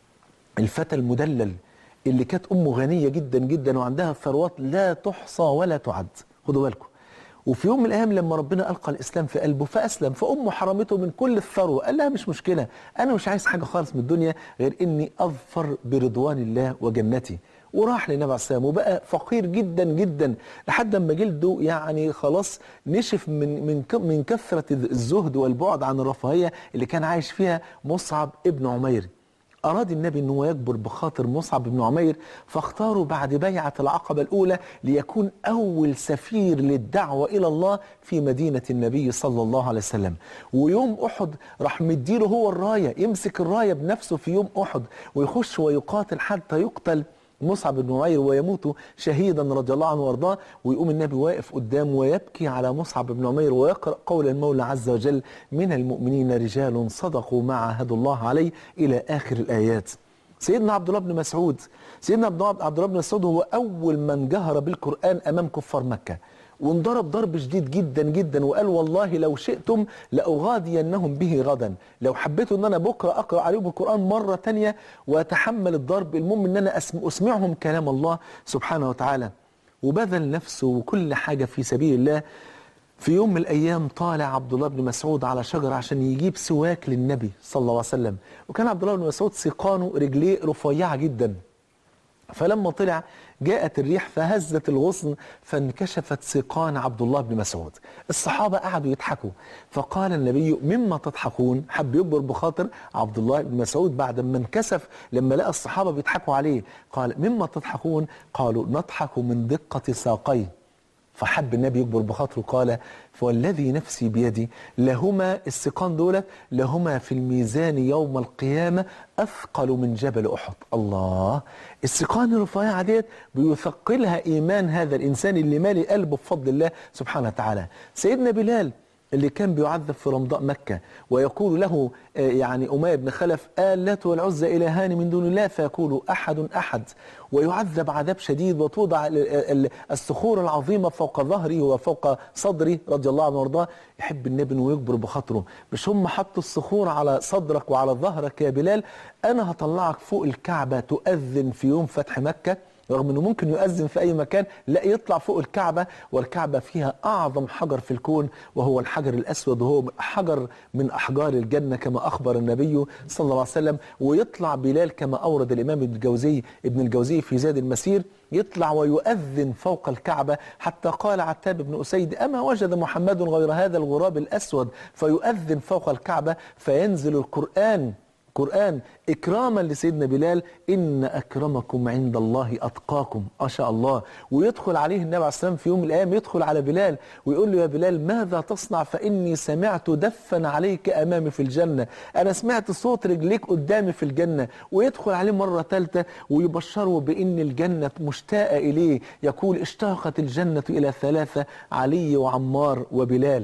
الفتى المدلل اللي كانت امه غنيه جدا جدا وعندها ثروات لا تحصى ولا تعد خدوا بالكم وفي يوم من الايام لما ربنا القى الاسلام في قلبه فاسلم فامه حرمته من كل الثروه قال لها مش مشكله انا مش عايز حاجه خالص من الدنيا غير اني اظفر برضوان الله وجنتي وراح للنبي عليه السلام وبقى فقير جدا جدا لحد ما جلده يعني خلاص نشف من من ك- من كثره الزهد والبعد عن الرفاهيه اللي كان عايش فيها مصعب ابن عمير أراد النبي أنه يجبر بخاطر مصعب بن عمير فاختاروا بعد بيعة العقبة الأولى ليكون أول سفير للدعوة إلى الله في مدينة النبي صلى الله عليه وسلم ويوم أحد راح مديله هو الراية يمسك الراية بنفسه في يوم أحد ويخش ويقاتل حتى يقتل مصعب بن عمير ويموت شهيدا رضي الله عنه وارضاه ويقوم النبي واقف قدامه ويبكي على مصعب بن عمير ويقرا قول المولى عز وجل من المؤمنين رجال صدقوا ما عاهدوا الله عليه الى اخر الايات. سيدنا عبد الله بن مسعود سيدنا عبد الله عبد الله بن مسعود هو اول من جهر بالقران امام كفار مكه وانضرب ضرب شديد جدا جدا وقال والله لو شئتم لاغادينهم به غدا لو حبيتوا ان انا بكره اقرا عليهم القران مره تانية واتحمل الضرب المهم ان انا أسم- اسمعهم كلام الله سبحانه وتعالى وبذل نفسه وكل حاجه في سبيل الله في يوم من الايام طالع عبد الله بن مسعود على شجره عشان يجيب سواك للنبي صلى الله عليه وسلم وكان عبد الله بن مسعود سيقانه رجليه رفيعه جدا فلما طلع جاءت الريح فهزت الغصن فانكشفت سيقان عبد الله بن مسعود الصحابة قعدوا يضحكوا فقال النبي مما تضحكون حب يكبر بخاطر عبد الله بن مسعود بعد ما انكسف لما لقى الصحابة بيضحكوا عليه قال مما تضحكون قالوا نضحك من دقة ساقيه فحب النبي يكبر بخاطره قال فوالذي نفسي بيدي لهما السقان دولت لهما في الميزان يوم القيامة أثقل من جبل أحد الله السقان الرفيعة ديت بيثقلها إيمان هذا الإنسان اللي مالي قلبه بفضل الله سبحانه وتعالى سيدنا بلال اللي كان بيعذب في رمضاء مكة ويقول له آه، يعني أمية بن خلف آلات والعزى إلهان من دون الله فيقول أحد أحد ويعذب عذاب شديد وتوضع ال- ال- الصخور العظيمة فوق ظهره وفوق صدره رضي الله عنه وارضاه يحب النبي انه يكبر بخاطره مش هم حطوا الصخور على صدرك وعلى ظهرك يا بلال أنا هطلعك فوق الكعبة تؤذن في يوم فتح مكة رغم انه ممكن يؤذن في اي مكان لا يطلع فوق الكعبه والكعبه فيها اعظم حجر في الكون وهو الحجر الاسود وهو حجر من احجار الجنه كما اخبر النبي صلى الله عليه وسلم ويطلع بلال كما اورد الامام ابن الجوزي ابن الجوزي في زاد المسير يطلع ويؤذن فوق الكعبة حتى قال عتاب بن أسيد أما وجد محمد غير هذا الغراب الأسود فيؤذن فوق الكعبة فينزل القرآن قرآن إكراما لسيدنا بلال إن أكرمكم عند الله أتقاكم ما شاء الله ويدخل عليه النبي عليه السلام في يوم من الأيام يدخل على بلال ويقول له يا بلال ماذا تصنع فإني سمعت دفا عليك أمامي في الجنة أنا سمعت صوت رجليك قدامي في الجنة ويدخل عليه مرة ثالثة ويبشره بإن الجنة مشتاقة إليه يقول اشتاقت الجنة إلى ثلاثة علي وعمار وبلال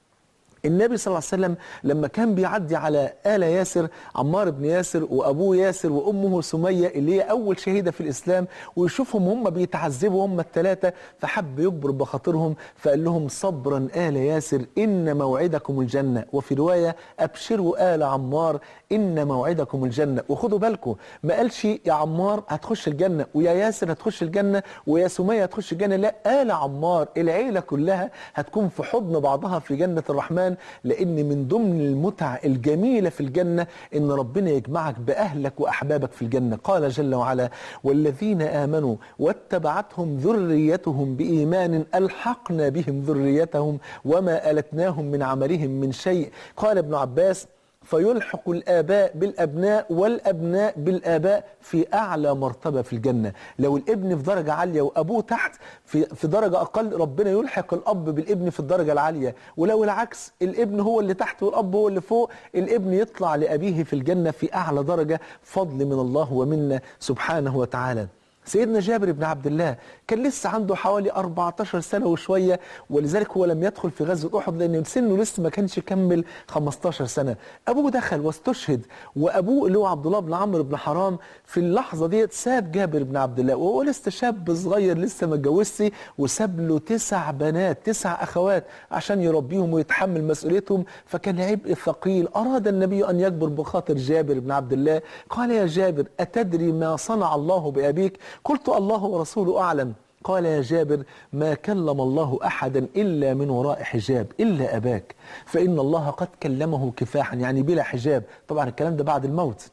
النبي صلى الله عليه وسلم لما كان بيعدي على آل ياسر عمار بن ياسر وأبوه ياسر وأمه سمية اللي هي أول شهيدة في الإسلام ويشوفهم هم بيتعذبوا هم الثلاثة فحب يكبر بخاطرهم فقال لهم صبرا آل ياسر إن موعدكم الجنة وفي رواية أبشروا آل عمار إن موعدكم الجنة وخدوا بالكم ما قالش يا عمار هتخش الجنة ويا ياسر هتخش الجنة ويا سمية هتخش الجنة لا آل عمار العيلة كلها هتكون في حضن بعضها في جنة الرحمن لأن من ضمن المتع الجميلة في الجنة إن ربنا يجمعك بأهلك وأحبابك في الجنة قال جل وعلا والذين آمنوا واتبعتهم ذريتهم بإيمان ألحقنا بهم ذريتهم وما ألتناهم من عملهم من شيء قال ابن عباس فيلحق الآباء بالأبناء والأبناء بالآباء في أعلى مرتبة في الجنة لو الابن في درجة عالية وأبوه تحت في, في درجة أقل ربنا يلحق الأب بالابن في الدرجة العالية ولو العكس الابن هو اللي تحت والأب هو اللي فوق الابن يطلع لأبيه في الجنة في أعلى درجة فضل من الله ومنا سبحانه وتعالى سيدنا جابر بن عبد الله كان لسه عنده حوالي 14 سنة وشوية ولذلك هو لم يدخل في غزوة أحد لأن سنه لسه ما كانش كمل 15 سنة أبوه دخل واستشهد وأبوه اللي هو عبد الله بن عمرو بن حرام في اللحظة ديت ساب جابر بن عبد الله وهو لسه شاب صغير لسه ما اتجوزش وساب له تسع بنات تسع أخوات عشان يربيهم ويتحمل مسؤوليتهم فكان عبء ثقيل أراد النبي أن يكبر بخاطر جابر بن عبد الله قال يا جابر أتدري ما صنع الله بأبيك قلت الله ورسوله أعلم قال يا جابر ما كلم الله أحدا إلا من وراء حجاب إلا أباك فإن الله قد كلمه كفاحا يعني بلا حجاب طبعا الكلام ده بعد الموت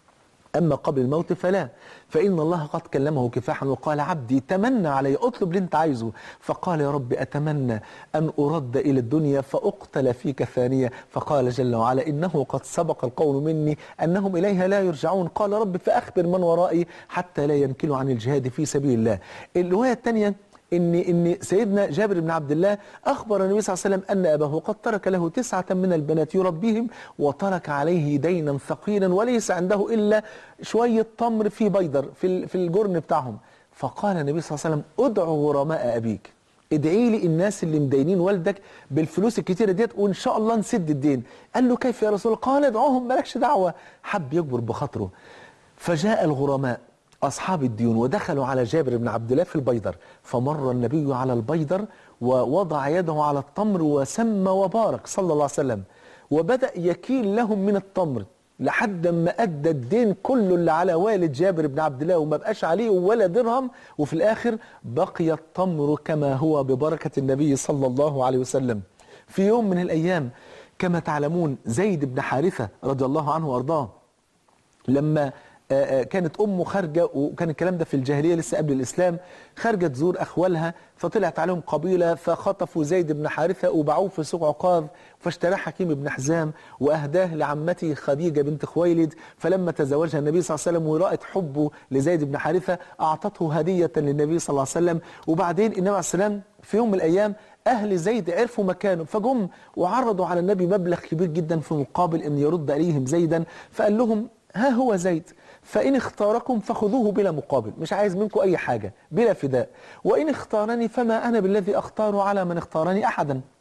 أما قبل الموت فلا فإن الله قد كلمه كفاحا وقال عبدي تمنى علي أطلب اللي أنت عايزه فقال يا رب أتمنى أن أرد إلى الدنيا فأقتل فيك ثانية فقال جل وعلا إنه قد سبق القول مني أنهم إليها لا يرجعون قال رب فأخبر من ورائي حتى لا ينكلوا عن الجهاد في سبيل الله الرواية الثانية ان ان سيدنا جابر بن عبد الله اخبر النبي صلى الله عليه وسلم ان اباه قد ترك له تسعه من البنات يربيهم وترك عليه دينا ثقيلا وليس عنده الا شويه تمر في بيدر في ال- في الجرن بتاعهم فقال النبي صلى الله عليه وسلم ادعوا غرماء ابيك ادعي لي الناس اللي مدينين والدك بالفلوس الكتيره ديت وان شاء الله نسد الدين قال له كيف يا رسول الله قال ادعوهم مالكش دعوه حب يكبر بخاطره فجاء الغرماء أصحاب الديون ودخلوا على جابر بن عبد الله في البيدر فمر النبي على البيدر ووضع يده على التمر وسمى وبارك صلى الله عليه وسلم وبدأ يكيل لهم من التمر لحد ما أدى الدين كله اللي على والد جابر بن عبد الله وما بقاش عليه ولا درهم وفي الآخر بقي التمر كما هو ببركة النبي صلى الله عليه وسلم في يوم من الأيام كما تعلمون زيد بن حارثة رضي الله عنه وأرضاه لما آه، آه، كانت امه خارجه وكان الكلام ده في الجاهليه لسه قبل الاسلام خارجه تزور اخوالها فطلعت عليهم قبيله فخطفوا زيد بن حارثه وباعوه في سوق عقاظ فاشتراه حكيم بن حزام واهداه لعمته خديجه بنت خويلد فلما تزوجها النبي صلى الله عليه وسلم ورأت حبه لزيد بن حارثه اعطته هديه للنبي صلى الله عليه وسلم وبعدين النبي عليه السلام في يوم من الايام اهل زيد عرفوا مكانه فجم وعرضوا على النبي مبلغ كبير جدا في مقابل ان يرد اليهم زيدا فقال لهم ها هو زيد فإن اختاركم فخذوه بلا مقابل مش عايز منكم أي حاجة بلا فداء وإن اختارني فما أنا بالذي أختار على من اختارني أحدا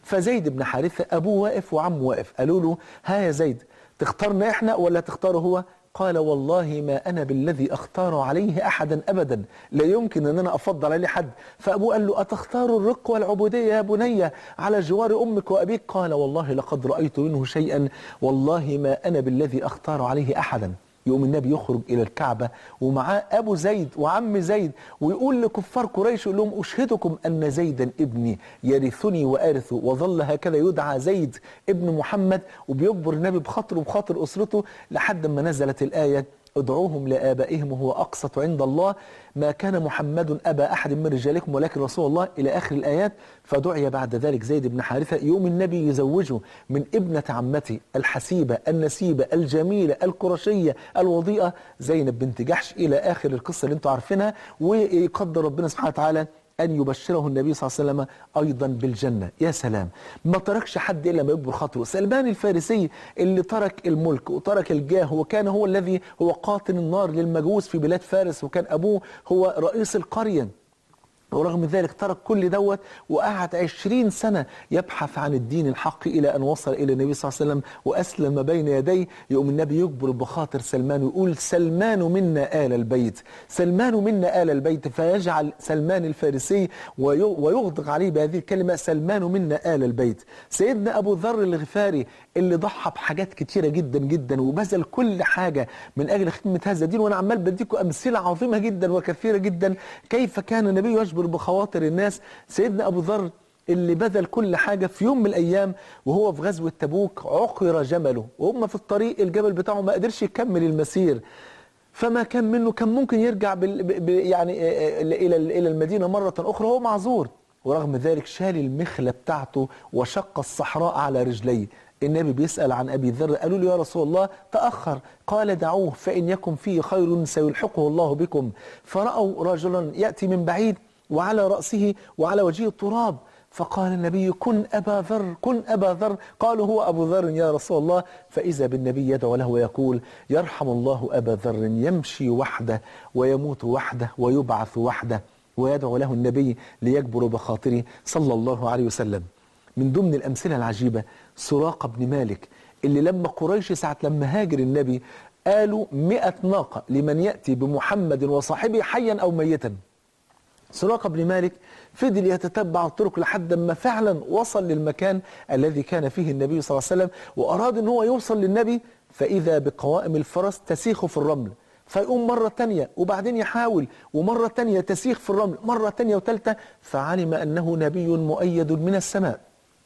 فزيد بن حارثة أبوه واقف وعمه واقف قالوا له ها يا زيد تختارنا إحنا ولا تختاره هو قال والله ما أنا بالذي أختار عليه أحدا أبدا لا يمكن أن أنا أفضل عليه حد فأبوه قال له أتختار الرق والعبودية يا بني على جوار أمك وأبيك قال والله لقد رأيت منه شيئا والله ما أنا بالذي أختار عليه أحدا يقوم النبي يخرج إلى الكعبة ومعاه أبو زيد وعم زيد ويقول لكفار قريش يقول لهم أشهدكم أن زيدا ابني يرثني وأرثه وظل هكذا يدعى زيد ابن محمد وبيكبر النبي بخاطره وبخاطر أسرته لحد ما نزلت الآية ادعوهم لآبائهم وهو أقسط عند الله ما كان محمد أبا أحد من رجالكم ولكن رسول الله إلى آخر الآيات فدعي بعد ذلك زيد بن حارثة يوم النبي يزوجه من ابنة عمته الحسيبة النسيبة الجميلة القرشية الوضيئة زينب بنت جحش إلى آخر القصة اللي انتم عارفينها ويقدر ربنا سبحانه وتعالى أن يبشره النبي صلى الله عليه وسلم أيضا بالجنة يا سلام ما تركش حد إلا ما يكبر خاطره سلمان الفارسي اللي ترك الملك وترك الجاه وكان هو الذي هو قاطن النار للمجوس في بلاد فارس وكان أبوه هو رئيس القرية ورغم ذلك ترك كل دوت وقعد عشرين سنة يبحث عن الدين الحق إلى أن وصل إلى النبي صلى الله عليه وسلم وأسلم بين يديه يقوم النبي يجبر بخاطر سلمان ويقول سلمان منا آل البيت سلمان منا آل البيت فيجعل سلمان الفارسي وي- ويغدق عليه بهذه الكلمة سلمان منا آل البيت سيدنا أبو ذر الغفاري اللي ضحى بحاجات كتيرة جدا جدا وبذل كل حاجة من أجل خدمة هذا الدين وأنا عمال بديكم أمثلة عظيمة جدا وكثيرة جدا كيف كان النبي يجبر بخواطر الناس سيدنا أبو ذر اللي بذل كل حاجة في يوم من الأيام وهو في غزوة تبوك عقر جمله وهم في الطريق الجبل بتاعه ما قدرش يكمل المسير فما كان منه كان ممكن يرجع بال ب- ب- يعني آه، آه، إلى إلى المدينة مرة أخرى هو معذور ورغم ذلك شال المخلة بتاعته وشق الصحراء على رجليه النبي بيسأل عن أبي ذر قالوا له يا رسول الله تأخر قال دعوه فإن يكن فيه خير سيلحقه الله بكم فرأوا رجلا يأتي من بعيد وعلى رأسه وعلى وجهه التراب فقال النبي كن أبا ذر كن أبا ذر قالوا هو أبو ذر يا رسول الله فإذا بالنبي يدعو له ويقول يرحم الله أبا ذر يمشي وحده ويموت وحده ويبعث وحده ويدعو له النبي ليجبر بخاطره صلى الله عليه وسلم من ضمن الأمثلة العجيبة سراقة بن مالك اللي لما قريش ساعة لما هاجر النبي قالوا مئة ناقة لمن يأتي بمحمد وصاحبه حيا أو ميتا سراقة بن مالك فضل يتتبع الطرق لحد ما فعلا وصل للمكان الذي كان فيه النبي صلى الله عليه وسلم وأراد أن هو يوصل للنبي فإذا بقوائم الفرس تسيخ في الرمل فيقوم مرة تانية وبعدين يحاول ومرة تانية تسيخ في الرمل مرة تانية وتالتة فعلم أنه نبي مؤيد من السماء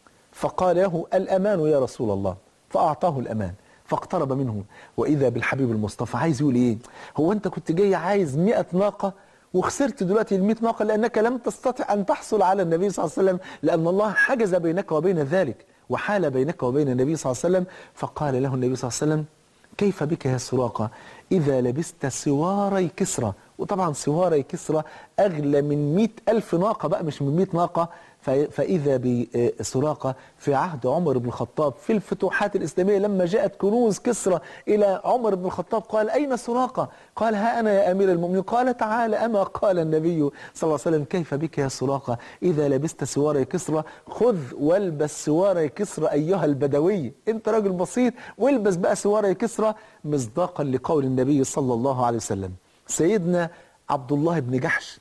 فقال له الأمان يا رسول الله فأعطاه الأمان فاقترب منه وإذا بالحبيب المصطفى عايز يقول إيه هو أنت كنت جاي عايز مئة ناقة وخسرت دلوقتي ال 100 ناقة لأنك لم تستطع أن تحصل على النبي صلى الله عليه وسلم لأن الله حجز بينك وبين ذلك وحال بينك وبين النبي صلى الله عليه وسلم فقال له النبي صلى الله عليه وسلم كيف بك يا سراقة إذا لبست سواري كسرى وطبعا سواري كسرى أغلى من مئة ألف ناقة بقى مش من مئة ناقة ف- فإذا بسراقة في عهد عمر بن الخطاب في الفتوحات الإسلامية لما جاءت كنوز كسرى إلى عمر بن الخطاب قال أين سراقة قال ها أنا يا أمير المؤمنين قال تعالى أما قال النبي صلى الله عليه وسلم كيف بك يا سراقة إذا لبست سواري كسرى خذ والبس سواري كسرى أيها البدوي أنت راجل بسيط والبس بقى سواري كسرى مصداقا لقول النبي صلى الله عليه وسلم سيدنا عبد الله بن جحش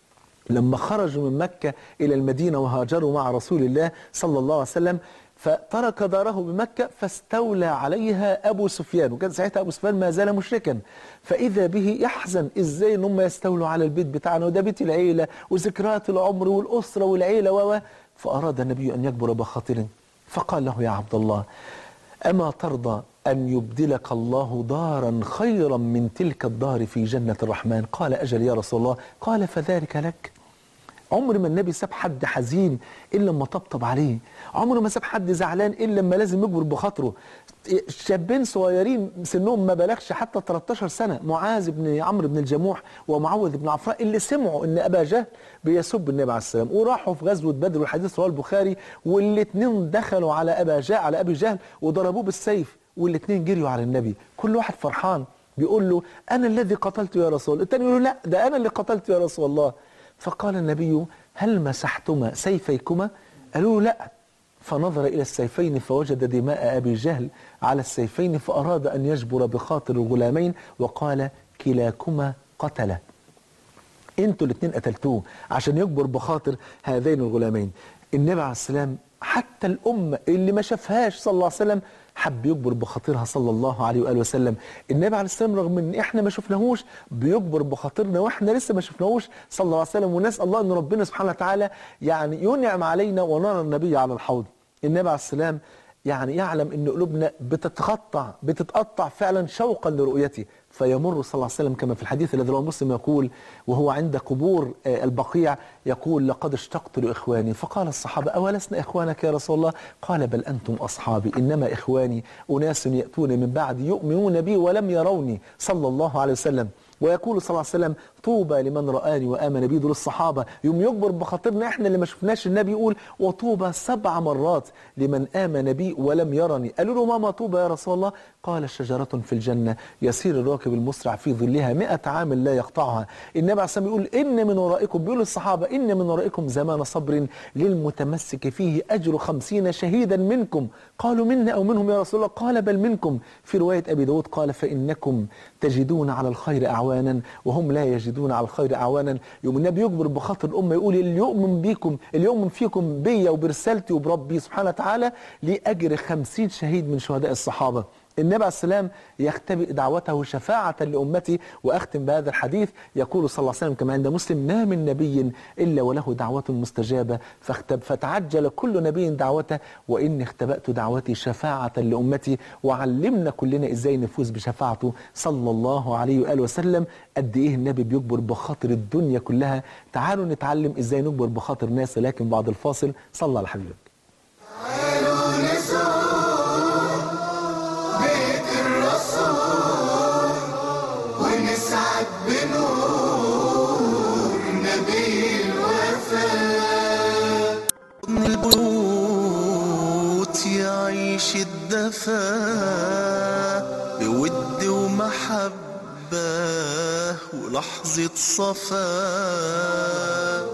لما خرجوا من مكة إلى المدينة وهاجروا مع رسول الله صلى الله عليه وسلم فترك داره بمكة فاستولى عليها أبو سفيان وكان ساعتها أبو سفيان ما زال مشركا فإذا به يحزن إزاي إن هم يستولوا على البيت بتاعنا وده بيت العيلة وذكريات العمر والأسرة والعيلة و و. فأراد النبي أن يكبر بخاطره فقال له يا عبد الله أما ترضى أن يبدلك الله دارا خيرا من تلك الدار في جنة الرحمن قال أجل يا رسول الله قال فذلك لك عمر ما النبي ساب حد حزين الا لما طبطب عليه عمره ما ساب حد زعلان الا لما لازم يجبر بخاطره شابين صغيرين سنهم ما بلغش حتى 13 سنه معاذ بن عمرو بن الجموح ومعوذ بن عفراء اللي سمعوا ان ابا جهل بيسب النبي عليه السلام وراحوا في غزوه بدر والحديث رواه البخاري والاثنين دخلوا على ابا جهل على ابي جهل وضربوه بالسيف والاثنين جريوا على النبي كل واحد فرحان بيقول له انا الذي قتلت يا رسول الله الثاني يقول له لا ده انا اللي قتلت يا رسول الله فقال النبي هل مسحتما سيفيكما قالوا له لا فنظر إلى السيفين فوجد دماء أبي جهل على السيفين فأراد أن يجبر بخاطر الغلامين وقال كلاكما قتله انتوا الاثنين قتلتوه عشان يجبر بخاطر هذين الغلامين النبي عليه السلام حتى الأمة اللي ما شافهاش صلى الله عليه وسلم حب يجبر بخاطرها صلى الله عليه وآله وسلم النبي عليه السلام رغم ان احنا ما شفناهوش بيجبر بخاطرنا واحنا لسه ما شفناهوش صلى الله عليه وسلم ونسأل الله ان ربنا سبحانه وتعالى يعني ينعم علينا ونرى النبي على الحوض النبي عليه السلام يعني يعلم ان قلوبنا بتتقطع بتتقطع فعلا شوقا لرؤيته فيمر صلى الله عليه وسلم كما في الحديث الذي رواه مسلم يقول وهو عند قبور آه، البقيع يقول لقد اشتقت لاخواني فقال الصحابه اولسنا اخوانك يا رسول الله قال بل انتم اصحابي انما اخواني اناس ياتون من بعد يؤمنون بي ولم يروني صلى الله عليه وسلم ويقول صلى الله عليه وسلم طوبى لمن رآني وآمن بي دول الصحابة يوم يجبر بخاطرنا احنا اللي ما شفناش النبي يقول وطوبى سبع مرات لمن آمن بي ولم يرني قالوا له ماما طوبى يا رسول الله قال شجرة في الجنة يسير الراكب المسرع في ظلها مئة عام لا يقطعها النبي عليه الصلاة والسلام يقول إن من ورائكم بيقول الصحابة إن من ورائكم زمان صبر للمتمسك فيه أجر خمسين شهيدا منكم قالوا منا أو منهم يا رسول الله قال بل منكم في رواية أبي داود قال فإنكم تجدون على الخير أعوانا وهم لا يجدون على الخير أعوانا يوم النبي يجبر بخاطر الأمة يقول اللي يؤمن بيكم اللي يؤمن فيكم بيا وبرسالتي وبربي سبحانه وتعالى ليه أجر خمسين شهيد من شهداء الصحابة النبي عليه السلام يختبئ دعوته شفاعة لأمتي وأختم بهذا الحديث يقول صلى الله عليه وسلم كما عند مسلم ما من نبي إلا وله دعوة مستجابة فاختب فتعجل كل نبي دعوته وإني اختبأت دعوتي شفاعة لأمتي وعلمنا كلنا إزاي نفوز بشفاعته صلى الله عليه وآله وسلم قد إيه النبي بيجبر بخاطر الدنيا كلها تعالوا نتعلم إزاي نجبر بخاطر الناس لكن بعد الفاصل صلى على حبيبك بيت الرسول ونسعد بنور نبي الوفاء من البيوت يعيش الدفا بود ومحبة ولحظة صفا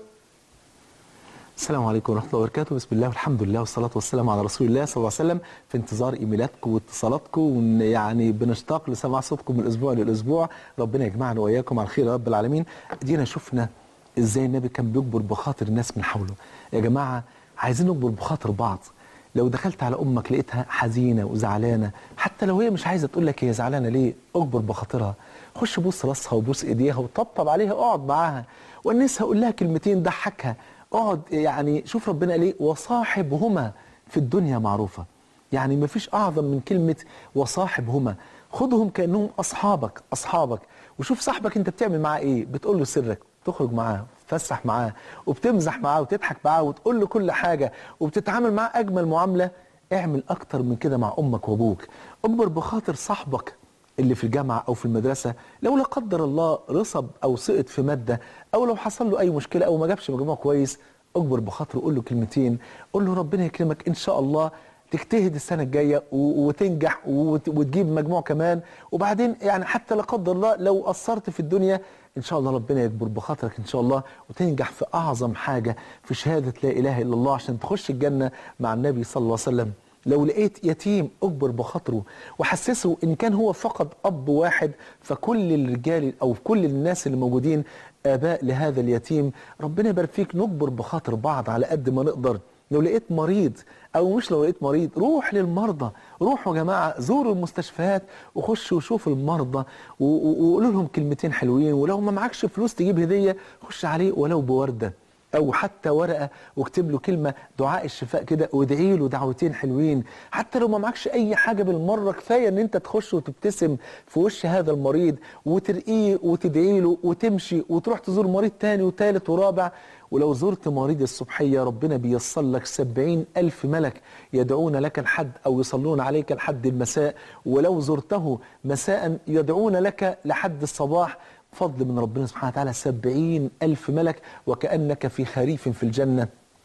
السلام عليكم ورحمة الله وبركاته بسم الله والحمد لله والصلاة والسلام على رسول الله صلى الله عليه وسلم في انتظار ايميلاتكم واتصالاتكم ون- يعني بنشتاق لسماع صوتكم من الاسبوع للاسبوع ربنا يجمعنا واياكم على خير يا رب العالمين ادينا شفنا ازاي النبي كان بيجبر بخاطر الناس من حوله يا جماعة عايزين نجبر بخاطر بعض لو دخلت على امك لقيتها حزينه وزعلانه حتى لو هي مش عايزه تقول لك هي زعلانه ليه اجبر بخاطرها خش بوس راسها وبوس ايديها وطبطب عليها اقعد معاها ونسها قول لها كلمتين ضحكها اقعد يعني شوف ربنا قال ايه وصاحبهما في الدنيا معروفه يعني ما فيش اعظم من كلمه وصاحبهما خدهم كانهم اصحابك اصحابك وشوف صاحبك انت بتعمل معاه ايه بتقول له سرك تخرج معاه تفسح معاه وبتمزح معاه وتضحك معاه وتقول له كل حاجه وبتتعامل معاه اجمل معامله اعمل اكتر من كده مع امك وابوك اكبر بخاطر صاحبك اللي في الجامعه او في المدرسه لو لا قدر الله رصب او سقط في ماده او لو حصل له اي مشكله او ما جابش مجموع كويس اكبر بخاطره قول له كلمتين قول له ربنا يكرمك ان شاء الله تجتهد السنه الجايه و- وتنجح وت- وتجيب مجموع كمان وبعدين يعني حتى لا قدر الله لو قصرت في الدنيا ان شاء الله ربنا يكبر بخاطرك ان شاء الله وتنجح في اعظم حاجه في شهاده لا اله الا الله عشان تخش الجنه مع النبي صلى الله عليه وسلم لو لقيت يتيم اجبر بخاطره وحسسه ان كان هو فقد اب واحد فكل الرجال او كل الناس اللي موجودين اباء لهذا اليتيم ربنا يبارك فيك نجبر بخاطر بعض على قد ما نقدر لو لقيت مريض او مش لو لقيت مريض روح للمرضى روحوا يا جماعه زوروا المستشفيات وخشوا وشوفوا المرضى و- و- وقولوا لهم كلمتين حلوين ولو ما معكش فلوس تجيب هديه خش عليه ولو بورده او حتى ورقه واكتب له كلمه دعاء الشفاء كده وادعي له دعوتين حلوين حتى لو ما معكش اي حاجه بالمره كفايه ان انت تخش وتبتسم في وش هذا المريض وترقيه وتدعي له وتمشي وتروح تزور مريض تاني وتالت ورابع ولو زرت مريض الصبحية ربنا بيصل لك سبعين ألف ملك يدعون لك الحد أو يصلون عليك لحد المساء ولو زرته مساء يدعون لك لحد الصباح فضل من ربنا سبحانه وتعالى سبعين ألف ملك وكأنك في خريف في الجنة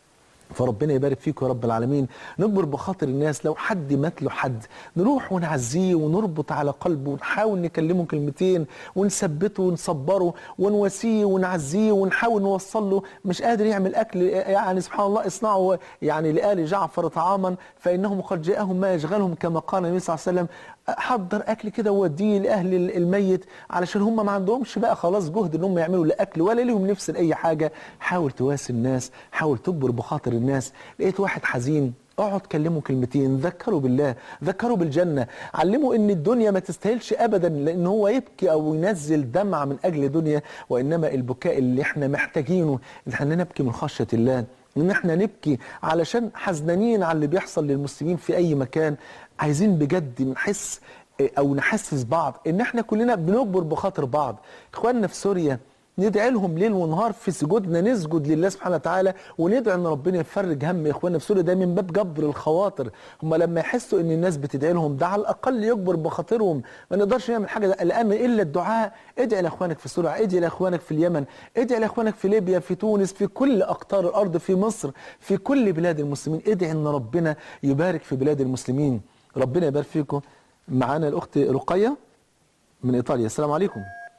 فربنا يبارك فيكم يا رب العالمين نكبر بخاطر الناس لو حد مات له حد نروح ونعزيه ونربط على قلبه ونحاول نكلمه كلمتين ونثبته ونصبره ونواسيه ونعزيه ونحاول نوصل له مش قادر يعمل اكل يعني سبحان الله اصنعوا يعني لآل جعفر طعاما فانهم قد جاءهم ما يشغلهم كما قال النبي صلى الله عليه وسلم حضر اكل كده ووديه لاهل الميت علشان هم ما عندهمش بقى خلاص جهد ان هم يعملوا لا اكل ولا ليهم نفس لاي حاجه حاول تواسي الناس حاول تكبر بخاطر الناس لقيت واحد حزين اقعد كلمه كلمتين ذكره بالله ذكره بالجنة علمه ان الدنيا ما تستاهلش ابدا لان هو يبكي او ينزل دمعة من اجل دنيا وانما البكاء اللي احنا محتاجينه ان احنا نبكي من خشية الله ان احنا نبكي علشان حزنانين على اللي بيحصل للمسلمين في اي مكان عايزين بجد نحس او نحسس بعض ان احنا كلنا بنكبر بخاطر بعض اخواننا في سوريا ندعي لهم ليل ونهار في سجودنا نسجد لله سبحانه وتعالى وندعي ان ربنا يفرج هم اخواننا في سوريا ده من باب جبر الخواطر هم لما يحسوا ان الناس بتدعي لهم ده على الاقل يجبر بخاطرهم ما نقدرش نعمل حاجه ده الان الا الدعاء ادعي لاخوانك في سوريا ادعي لاخوانك في اليمن ادعي لاخوانك في ليبيا في تونس في كل اقطار الارض في مصر في كل بلاد المسلمين ادعي ان ربنا يبارك في بلاد المسلمين ربنا يبارك فيكم معانا الاخت رقيه من ايطاليا السلام عليكم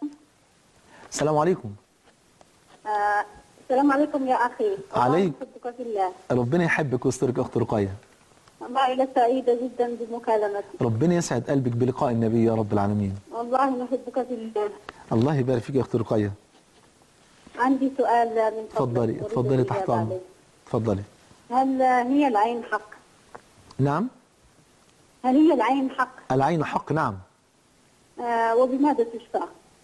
السلام عليكم آه، السلام عليكم يا أخي عليك. الله يحبك في الله ربنا يحبك ويسترك اخت رقيه والله سعيدة جدا بمكالمتي ربنا يسعد قلبك بلقاء النبي يا رب العالمين والله نحبك في الله الله يبارك فيك يا اخت رقيه عندي سؤال من فضلك اتفضلي أريد اتفضلي الإجابة تحت امرك عليه. اتفضلي هل هي العين حق؟ نعم هل هي العين حق؟ العين حق نعم آه وبماذا تشفى؟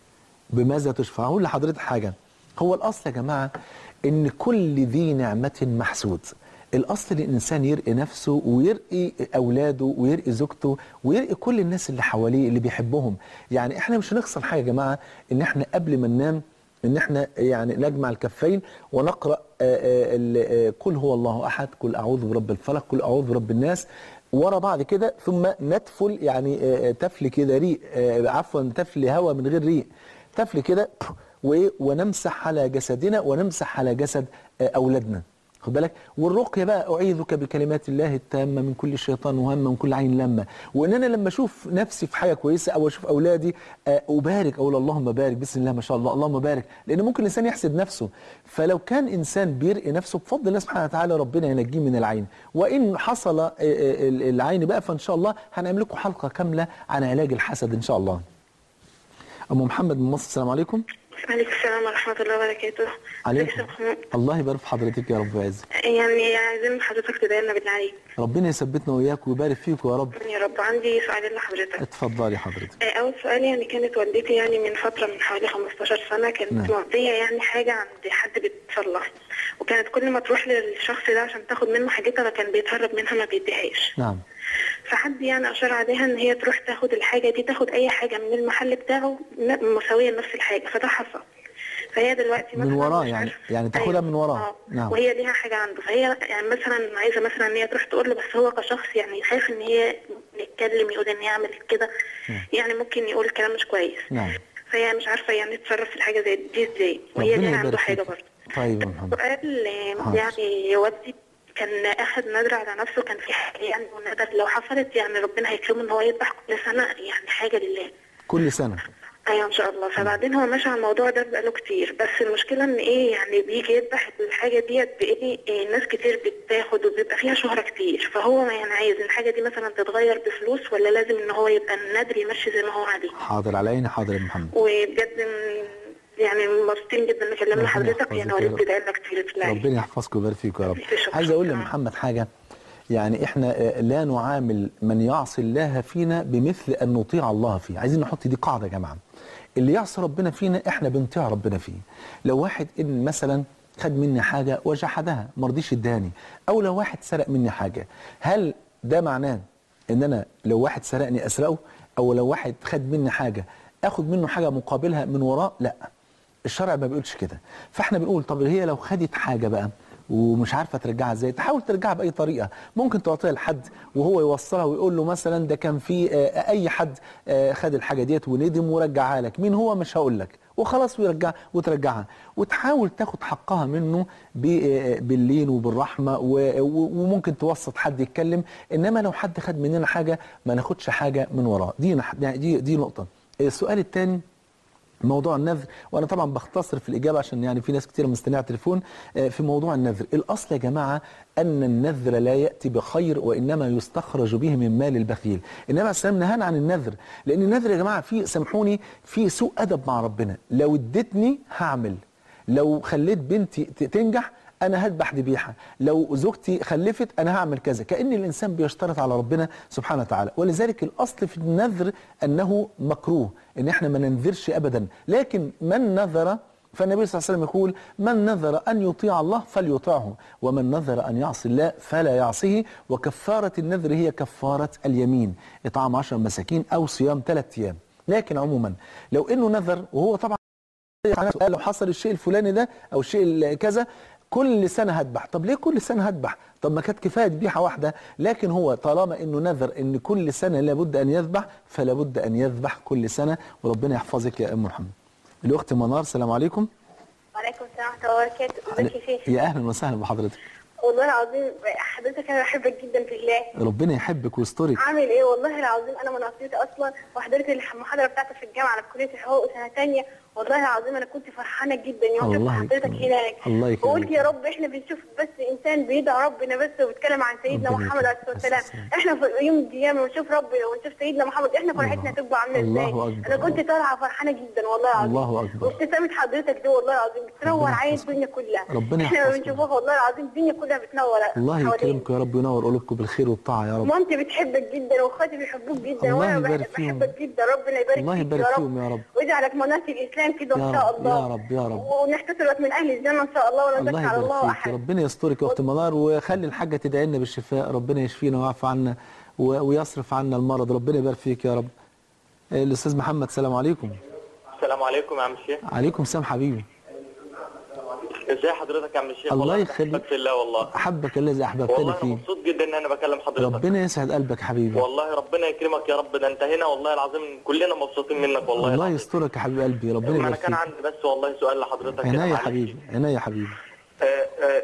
بماذا تشفع اقول لحضرتك حاجه هو الاصل يا جماعه ان كل ذي نعمه محسود الاصل الانسان يرقي نفسه ويرقي اولاده ويرقي زوجته ويرقي كل الناس اللي حواليه اللي بيحبهم يعني احنا مش هنخسر حاجه يا جماعه ان احنا قبل ما ننام ان احنا يعني نجمع الكفين ونقرا آه، آه، ال- آه، قل هو الله احد قل اعوذ برب الفلق قل اعوذ برب الناس ورا بعض كده ثم ندفل يعني آه، آه، تفل كده ريق آه، عفوا تفل هواء من غير ريق تفل كده وايه ونمسح على جسدنا ونمسح على جسد آه، اولادنا خد بالك والرقيه بقى اعيذك بكلمات الله التامه من كل شيطان وهمه ومن كل عين لامه وان انا لما اشوف نفسي في حاجه كويسه او اشوف اولادي آه، ابارك اقول اللهم بارك بسم الله ما شاء الله اللهم بارك لان ممكن الانسان يحسد نفسه فلو كان انسان بيرقي نفسه بفضل الله سبحانه وتعالى ربنا ينجيه من العين وان حصل آه، آه، العين بقى فان شاء الله هنعمل لكم حلقه كامله عن علاج الحسد ان شاء الله ام محمد من مصر السلام عليكم عليكم السلام ورحمة الله وبركاته عليكم ازيك يا محمود؟ الله يبارك في حضرتك يا رب ويعزك يعني عايزين حضرتك تدعي لنا بالله عليك ربنا يثبتنا وإياك ويبارك فيكم يا رب يا رب عندي سؤالين لحضرتك اتفضلي حضرتك آه، أول سؤال يعني كانت والدتي يعني من فترة من حوالي 15 سنة كانت نعم. مقضية يعني حاجة عند حد بتصلح وكانت كل ما تروح للشخص ده عشان تاخد منه حاجتها كان بيتهرب منها ما بيديهاش نعم فحد يعني أشار عليها إن هي تروح تاخد الحاجة دي تاخد أي حاجة من المحل بتاعه ن- مساوية لنفس الحاجة فده حصل فهي دلوقتي من مثلا وراه مش يعني- عارفة- يعني تاخدها من وراه. آه. نعم. وهي ليها حاجة عنده فهي يعني مثلا عايزة مثلا إن هي تروح تقول له بس هو كشخص يعني خايف إن هي يتكلم يقول إن هي عملت كده يعني ممكن يقول كلام مش كويس نعم فهي مش عارفة يعني تتصرف في الحاجة زي دي إزاي وهي ربنا ليها عنده يبارك حاجة فيك برضه طيب يا محمد سؤال آه، حاضر. يعني والدي كان اخد نذر على نفسه كان في حاجه يعني والنذر لو حصلت يعني ربنا هيكرمه ان هو يذبح كل سنه يعني حاجه لله كل سنة ايوه ان شاء الله فبعدين هو ماشي على الموضوع ده بقاله كتير بس المشكله ان ايه يعني بيجي يذبح الحاجه ديت بايه إيه ناس كتير بتاخد وبيبقى فيها شهره كتير فهو يعني عايز ان الحاجه دي مثلا تتغير بفلوس ولا لازم ان هو يبقى النذر يمشي زي ما هو عليه حاضر على عيني حاضر يا محمد وبجد م- يعني مبسوطين جدا ان كلمنا ربنا حضرتك يحفظك يعني يا وريت رب. تدعي لنا كتير في العيد. ربنا يحفظك ويبارك فيك يا رب شكرا. عايز اقول لمحمد حاجة يعني احنا آه، لا نعامل من يعصي الله فينا بمثل ان نطيع الله فيه عايزين نحط دي قاعدة يا جماعة اللي يعصي ربنا فينا احنا بنطيع ربنا فيه لو واحد ان مثلا خد مني حاجة وجحدها ما رضيش اداني او لو واحد سرق مني حاجة هل ده معناه ان انا لو واحد سرقني اسرقه او لو واحد خد مني حاجة اخد منه حاجة مقابلها من وراه لا الشرع ما بيقولش كده فاحنا بنقول طب هي لو خدت حاجة بقى ومش عارفه ترجعها ازاي تحاول ترجعها باي طريقه ممكن تعطيها لحد وهو يوصلها ويقول له مثلا ده كان في آه، اي حد آه، خد الحاجه ديت وندم ورجعها لك مين هو مش هقول لك وخلاص ويرجع وترجعها وتحاول تاخد حقها منه ب- باللين وبالرحمه و- و- وممكن توسط حد يتكلم انما لو حد خد مننا حاجه ما ناخدش حاجه من وراه دي نح- دي دي نقطه السؤال الثاني موضوع النذر وانا طبعا بختصر في الاجابه عشان يعني في ناس كتير مستنيه على التليفون آه، في موضوع النذر الاصل يا جماعه ان النذر لا ياتي بخير وانما يستخرج به من مال البخيل النبي عليه السلام نهانا عن النذر لان النذر يا جماعه فيه سامحوني فيه سوء ادب مع ربنا لو اديتني هعمل لو خليت بنتي ت- تنجح انا هذبح ذبيحه لو زوجتي خلفت انا هعمل كذا كان الانسان بيشترط على ربنا سبحانه وتعالى ولذلك الاصل في النذر انه مكروه ان احنا ما ننذرش ابدا لكن من نذر فالنبي صلى الله عليه وسلم يقول من نذر ان يطيع الله فليطعه ومن نذر ان يعصي الله فلا يعصيه وكفاره النذر هي كفاره اليمين اطعام عشر مساكين او صيام ثلاث ايام لكن عموما لو انه نذر وهو طبعا قال لو حصل الشيء الفلاني ده او الشيء ال- كذا كل سنه هذبح طب ليه كل سنه هذبح طب ما كانت كفايه ذبيحه واحده لكن هو طالما انه نذر ان كل سنه لابد ان يذبح فلا بد ان يذبح كل سنه وربنا يحفظك يا ام محمد الاخت منار السلام عليكم وعليكم السلام ورحمة الله وبركاته ازيك يا شيخ يا اهلا وسهلا بحضرتك والله العظيم حضرتك انا بحبك جدا في الله ربنا يحبك ويسترك عامل ايه والله العظيم انا من اسيوط اصلا وحضرت المحاضره بتاعتك في الجامعه على كليه الحقوق سنه ثانيه والله العظيم انا كنت فرحانه جدا يوم شفت الله حضرتك يكرمك. هناك الله يكرمك. وقلت يا رب احنا بنشوف بس انسان بيدعي ربنا بس وبيتكلم عن سيدنا ربنا محمد عليه يكرمك. الصلاه والسلام احنا في يوم القيامه ونشوف ربنا ونشوف سيدنا محمد احنا فرحتنا الله. تبقى عامله الله ازاي أكبر. انا كنت طالعه فرحانه جدا والله العظيم الله أكبر. وابتسامه حضرتك دي والله العظيم بتنور ربنا عين يحفظك. الدنيا كلها ربنا احنا لما يحفظك. بنشوفوها والله العظيم الدنيا كلها بتنور الله حوالينا. يكرمك يا رب وينور قلوبكم بالخير والطاعه يا رب مامتي بتحبك جدا واخواتي بيحبوك جدا الله وانا يبارك بحب- فيهم. بحبك جدا ربنا يبارك الله فيك يبارك يا فيهم يا رب. واجعلك مناصر الاسلام كده يا ان شاء رب، الله يا رب، يا رب. ونحتسبك من اهل الجنه ان شاء الله ونذكر الله على الله يبارك فيك احد ربنا يسترك يا اخت منار وخلي الحاجه تدعي لنا بالشفاء ربنا يشفينا ويعفو عنا و- ويصرف عنا المرض ربنا يبارك فيك يا رب آه، الاستاذ محمد السلام عليكم السلام عليكم يا عم الشيخ عليكم السلام حبيبي ازي حضرتك يا عم الشيخ الله والله يخليك. بحبك في الله والله احبك الذي احببتني والله انا فيه مبسوط جدا ان انا بكلم حضرتك ربنا يسعد قلبك حبيبي والله ربنا يكرمك يا رب ده انت هنا والله العظيم كلنا مبسوطين منك والله الله العظيم. يسترك يا حبيب قلبي ربنا ما انا يبارك كان فيك عندي بس والله سؤال لحضرتك كده عينيا يا معلش. حبيبي عينيا يا حبيبي آه، آه،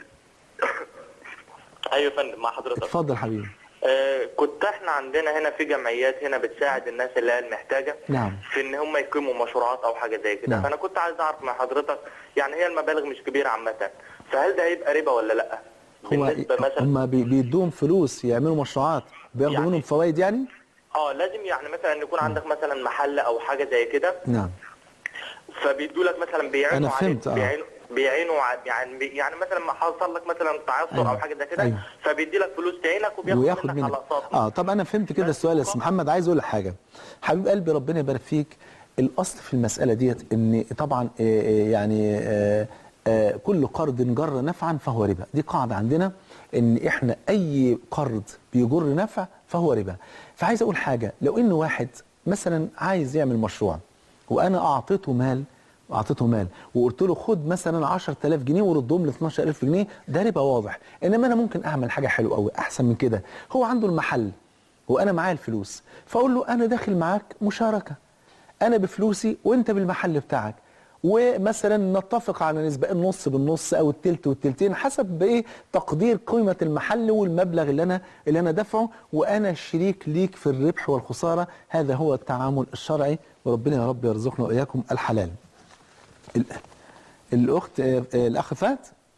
ايوه يا فندم مع حضرتك اتفضل حبيبي آه، كنت احنا عندنا هنا في جمعيات هنا بتساعد الناس اللي هي المحتاجه نعم. في ان هم يقيموا مشروعات او حاجه زي كده نعم. فانا كنت عايز اعرف من حضرتك يعني هي المبالغ مش كبيره عامه فهل ده هيبقى ربا ولا لا هو بالنسبه مثلا هم بي- بيدوهم فلوس يعملوا مشروعات بياخدوا يعني- منهم فوائد يعني اه لازم يعني مثلا يكون عندك مثلا محل او حاجه زي كده نعم فبيدوا لك مثلا بيعينوا أنا عليك- فهمت، آه. بيعينوا بيعينوا ع- يعني بي- يعني مثلا ما حصل لك مثلا تعثر أيوة. او حاجه زي كده أيوة. فبيدي لك فلوس تعينك وبياخد وياخد منك منك على اقساط اه طب انا فهمت كده السؤال يا استاذ محمد عايز اقول لك حاجه حبيب قلبي ربنا يبارك فيك الاصل في المساله ديت ان طبعا آه، آه، يعني آه، آه، كل قرض جر نفعا فهو ربا دي قاعده عندنا ان احنا اي قرض بيجر نفع فهو ربا فعايز اقول حاجه لو ان واحد مثلا عايز يعمل مشروع وانا اعطيته مال واعطيته مال وقلت له خد مثلا 10000 جنيه وردهم ل 12000 جنيه ده ربا واضح انما انا ممكن اعمل حاجه حلوه قوي احسن من كده هو عنده المحل وانا معايا الفلوس فاقول له انا داخل معاك مشاركه انا بفلوسي وانت بالمحل بتاعك ومثلا نتفق على نسبة النص بالنص او التلت والتلتين حسب بايه تقدير قيمة المحل والمبلغ اللي انا اللي انا دافعه وانا شريك ليك في الربح والخسارة هذا هو التعامل الشرعي وربنا يا رب يرزقنا واياكم الحلال ال- الاخت آه، آه، الاخ فهد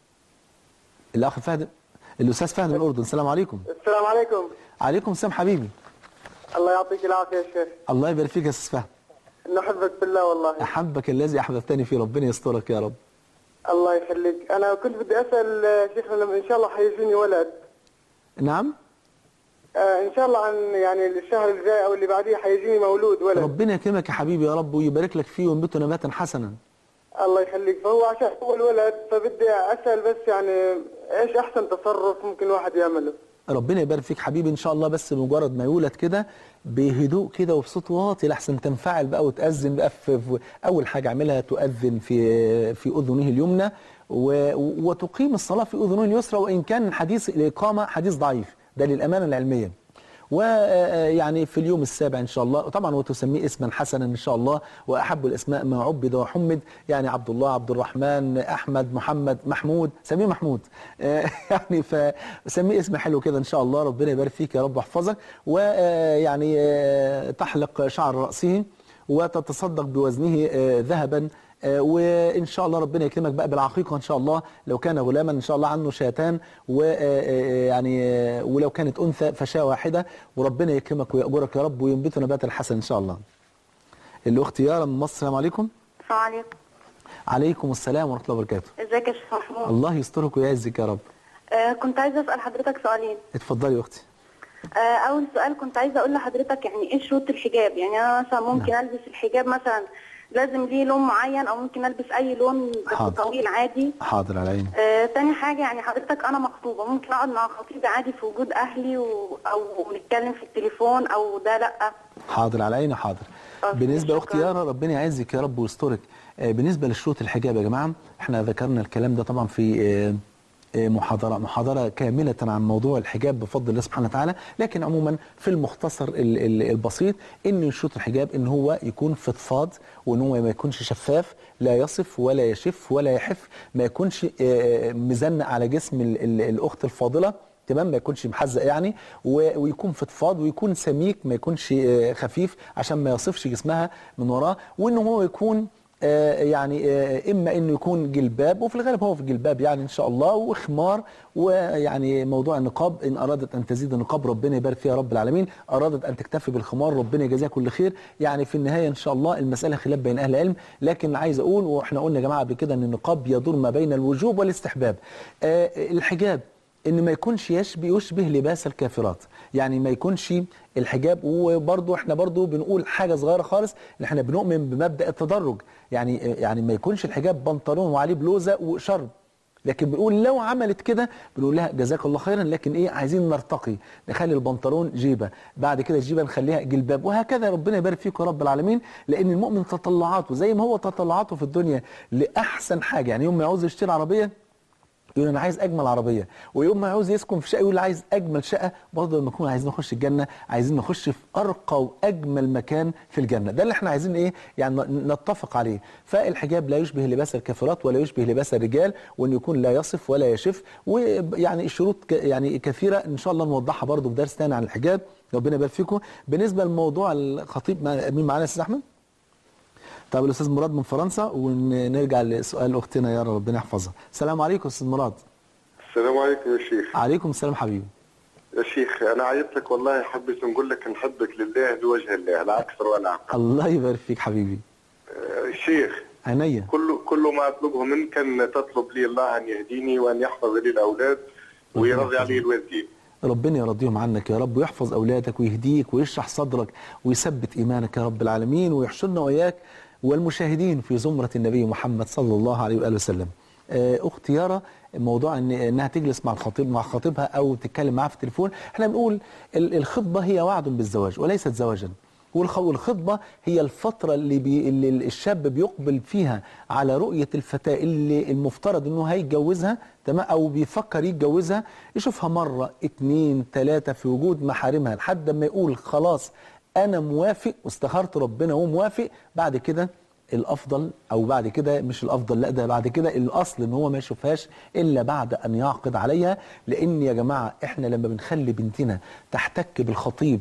الاخ فهد الاستاذ فهد من الاردن السلام عليكم السلام عليكم عليكم السلام حبيبي الله يعطيك العافية يا شيخ الله يبارك فيك يا استاذ فهد نحبك بالله والله احبك الذي احببتني فيه ربنا يسترك يا رب الله يخليك أنا كنت بدي أسأل آه، شيخنا لما إن شاء الله حيجيني ولد نعم آه إن شاء الله عن يعني الشهر الجاي أو اللي بعديه حيجيني مولود ولد ربنا يكرمك يا حبيبي يا رب ويبارك لك فيه وينبته نباتا حسنا الله يخليك فهو عشان أول ولد فبدي أسأل بس يعني إيش أحسن تصرف ممكن واحد يعمله ربنا يبارك فيك حبيبي ان شاء الله بس مجرد ما يولد كده بهدوء كده وبصوت واطي لحسن تنفعل بقى وتأذن بقى في, في اول حاجه اعملها تؤذن في في اذنه اليمنى و وتقيم الصلاه في اذنه اليسرى وان كان حديث الاقامه حديث ضعيف ده للامانه العلميه ويعني في اليوم السابع ان شاء الله وطبعا وتسميه اسما حسنا ان شاء الله واحب الاسماء ما عبد وحمد يعني عبد الله عبد الرحمن احمد محمد محمود سميه محمود آه، يعني فسميه اسم حلو كده ان شاء الله ربنا يبارك فيك يا رب واحفظك ويعني تحلق شعر راسه وتتصدق بوزنه آه، ذهبا آه، وان شاء الله ربنا يكرمك بقى بالعقيقه ان شاء الله لو كان غلاما ان شاء الله عنه شاتان ويعني ولو كانت انثى فشاة واحده وربنا يكرمك ويأجرك يا رب وينبت نباتا حسنا ان شاء الله. الاخت يارا من مصر السلام عليكم. السلام عليكم عليكم السلام ورحمه الله وبركاته. ازيك يا شيخ محمود الله يسترك ويعزك يا رب. آه كنت عايزه اسال حضرتك سؤالين اتفضلي يا اختي. آه اول سؤال كنت عايزه اقول لحضرتك يعني ايه شروط الحجاب يعني انا مثلا ممكن نعم. البس الحجاب مثلا لازم ليه لون معين او ممكن البس اي لون بس حاضر. طويل عادي حاضر على عيني. آه تاني حاجة يعني حضرتك أنا مخطوبة ممكن أقعد مع خطيبي عادي في وجود أهلي و... أو نتكلم في التليفون أو ده لأ حاضر على عيني حاضر طب بالنسبه شكراً. اختي يارا ربنا يعزك يا رب ويسترك آه، بالنسبه لشروط الحجاب يا جماعه احنا ذكرنا الكلام ده طبعا في آه، آه، محاضرة محاضرة كاملة عن موضوع الحجاب بفضل الله سبحانه وتعالى لكن عموما في المختصر ال- ال- البسيط ان شروط الحجاب ان هو يكون فضفاض وان هو ما يكونش شفاف لا يصف ولا يشف ولا يحف ما يكونش آه، مزنق على جسم ال- ال- الاخت الفاضلة تمام ما يكونش محزق يعني و- ويكون فضفاض ويكون سميك ما يكونش آه، خفيف عشان ما يصفش جسمها من وراه وان هو يكون آه، يعني آه، اما انه يكون جلباب وفي الغالب هو في جلباب يعني ان شاء الله وخمار ويعني موضوع النقاب ان ارادت ان تزيد النقاب ربنا يبارك فيها رب العالمين ارادت ان تكتفي بالخمار ربنا يجازيها كل خير يعني في النهايه ان شاء الله المساله خلاف بين اهل العلم لكن عايز اقول واحنا قلنا يا جماعه قبل كده ان النقاب يدور ما بين الوجوب والاستحباب آه، الحجاب ان ما يكونش يشبه يشبه لباس الكافرات يعني ما يكونش الحجاب وبرضه احنا برضه بنقول حاجه صغيره خالص ان احنا بنؤمن بمبدا التدرج يعني يعني ما يكونش الحجاب بنطلون وعليه بلوزه وشرب لكن بنقول لو عملت كده بنقول لها جزاك الله خيرا لكن ايه عايزين نرتقي نخلي البنطلون جيبه بعد كده الجيبه نخليها جلباب وهكذا ربنا يبارك فيكم يا رب العالمين لان المؤمن تطلعاته زي ما هو تطلعاته في الدنيا لاحسن حاجه يعني يوم ما يعوز يشتري عربيه يقول انا عايز اجمل عربيه ويوم ما عاوز يسكن في شقه يقول عايز اجمل شقه برضه لما نكون عايزين نخش الجنه عايزين نخش في ارقى واجمل مكان في الجنه ده اللي احنا عايزين ايه يعني ن- نتفق عليه فالحجاب لا يشبه لباس الكافرات ولا يشبه لباس الرجال وان يكون لا يصف ولا يشف ويعني الشروط ك- يعني كثيره ان شاء الله نوضحها برضه في درس تاني عن الحجاب ربنا يبارك فيكم بالنسبه لموضوع الخطيب مع- مين معانا يا استاذ احمد طب الاستاذ مراد من فرنسا ونرجع لسؤال اختنا يا ربنا يحفظها السلام عليكم استاذ مراد السلام عليكم يا شيخ عليكم السلام حبيبي يا شيخ انا عيطت لك والله حبيت نقول لك نحبك لله لوجه الله لا اكثر ولا اقل الله يبارك فيك حبيبي آه، شيخ عينيا كل كل ما اطلبه منك ان تطلب لي الله ان يهديني وان يحفظ لي الاولاد ويرضي علي الوالدين ربنا يرضيهم عنك يا رب ويحفظ اولادك ويهديك ويشرح صدرك ويثبت ايمانك يا رب العالمين ويحشرنا واياك والمشاهدين في زمره النبي محمد صلى الله عليه واله وسلم. آه، اختي يارا موضوع ان انها تجلس مع الخطيب مع خطيبها او تتكلم معاه في التليفون احنا بنقول ال- الخطبه هي وعد بالزواج وليست زواجا والخ- والخطبة هي الفترة اللي, بي اللي الشاب بيقبل فيها على رؤية الفتاة اللي المفترض انه هيتجوزها تمام او بيفكر يتجوزها يشوفها مرة اتنين تلاتة في وجود محارمها لحد ما يقول خلاص انا موافق واستخرت ربنا وموافق بعد كده الافضل او بعد كده مش الافضل لا ده بعد كده الاصل ان هو ما يشوفهاش الا بعد ان يعقد عليها لان يا جماعه احنا لما بنخلي بنتنا تحتك بالخطيب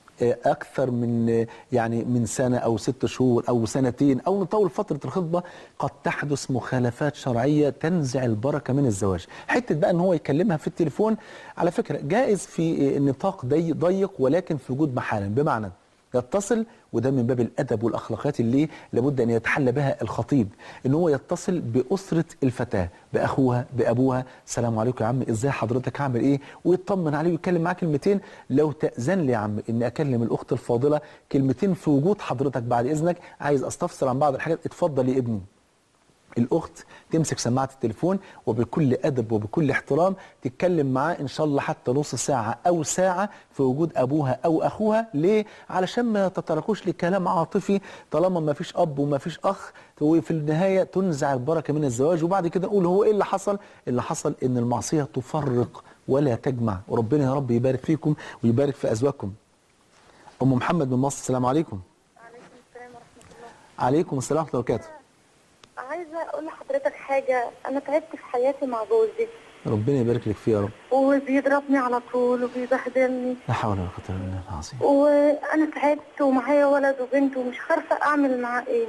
اكثر من يعني من سنه او ست شهور او سنتين او نطول فتره الخطبه قد تحدث مخالفات شرعيه تنزع البركه من الزواج حته بقى ان هو يكلمها في التليفون على فكره جائز في نطاق ضي- ضيق ولكن في وجود محارم بمعنى يتصل وده من باب الادب والاخلاقيات اللي لابد ان يتحلى بها الخطيب ان هو يتصل باسره الفتاه باخوها بابوها السلام عليكم يا عم ازاي حضرتك هعمل ايه ويطمن عليه ويتكلم معاه كلمتين لو تاذن لي يا عم اني اكلم الاخت الفاضله كلمتين في وجود حضرتك بعد اذنك عايز استفسر عن بعض الحاجات اتفضل يا ابني الاخت تمسك سماعه التليفون وبكل ادب وبكل احترام تتكلم معاه ان شاء الله حتى نص ساعه او ساعه في وجود ابوها او اخوها ليه علشان ما تتركوش لكلام عاطفي طالما ما فيش اب وما فيش اخ وفي النهايه تنزع البركه من الزواج وبعد كده نقول هو ايه اللي حصل اللي حصل ان المعصيه تفرق ولا تجمع وربنا يا رب يبارك فيكم ويبارك في ازواجكم ام محمد من مصر السلام عليكم عليكم السلام ورحمة الله عليكم السلام ورحمه الله وبركاته عايزة أقول لحضرتك حاجة أنا تعبت في حياتي مع جوزي ربنا يبارك لك فيه يا رب وبيضربني على طول وبيبهدلني لا حول ولا قوه الا بالله العظيم وأنا تعبت ومعايا ولد وبنت ومش عارفة أعمل معاه إيه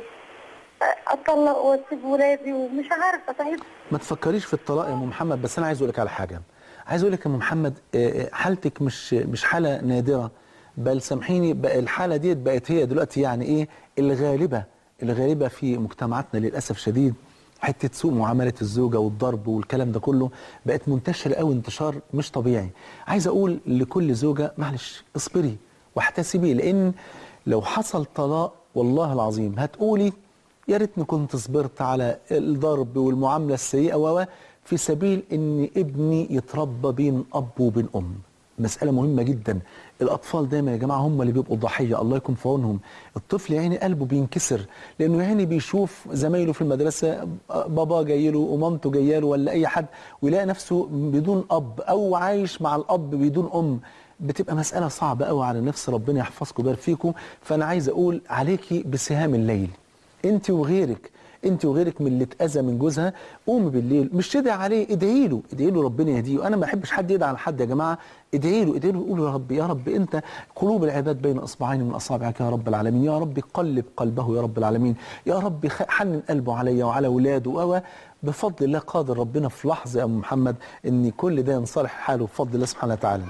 أطلق وأسيب ولادي ومش عارفة تعبت ما تفكريش في الطلاق يا ام محمد بس انا عايز اقول لك على حاجه عايز اقول لك يا ام محمد آه، آه، حالتك مش مش حاله نادره بل سامحيني بقى الحاله ديت بقت هي دلوقتي يعني ايه الغالبه الغالبه في مجتمعاتنا للاسف شديد حته سوء معامله الزوجه والضرب والكلام ده كله بقت منتشره قوي انتشار مش طبيعي عايز اقول لكل زوجه معلش اصبري واحتسبي لان لو حصل طلاق والله العظيم هتقولي يا ريتني كنت صبرت على الضرب والمعامله السيئه و في سبيل ان ابني يتربى بين اب وبين ام مسألة مهمة جدا الأطفال دايما يا جماعة هم اللي بيبقوا ضحية الله يكون في عونهم الطفل يا عيني قلبه بينكسر لأنه يا عيني بيشوف زمايله في المدرسة بابا جاي له ومامته جايه له ولا أي حد ويلاقي نفسه بدون أب أو عايش مع الأب بدون أم بتبقى مسألة صعبة قوي على النفس ربنا يحفظكم ويبارك فيكم فأنا عايز أقول عليكي بسهام الليل انت وغيرك انت وغيرك من اللي اتاذى من جوزها قومي بالليل مش تدعي عليه ادعي له ادعي له ربنا يهديه انا ما احبش حد يدعي على حد يا جماعه ادعي له ادعي له قول يا رب يا رب انت قلوب العباد بين اصبعين من اصابعك يا رب العالمين يا رب قلب قلبه يا رب العالمين يا رب خ- حنن قلبه عليا وعلى اولاده و بفضل الله قادر ربنا في لحظه يا ام محمد ان كل ده ينصلح حاله بفضل الله سبحانه وتعالى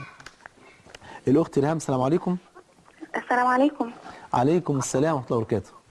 الاخت ريهام السلام عليكم السلام عليكم عليكم السلام ورحمه الله وبركاته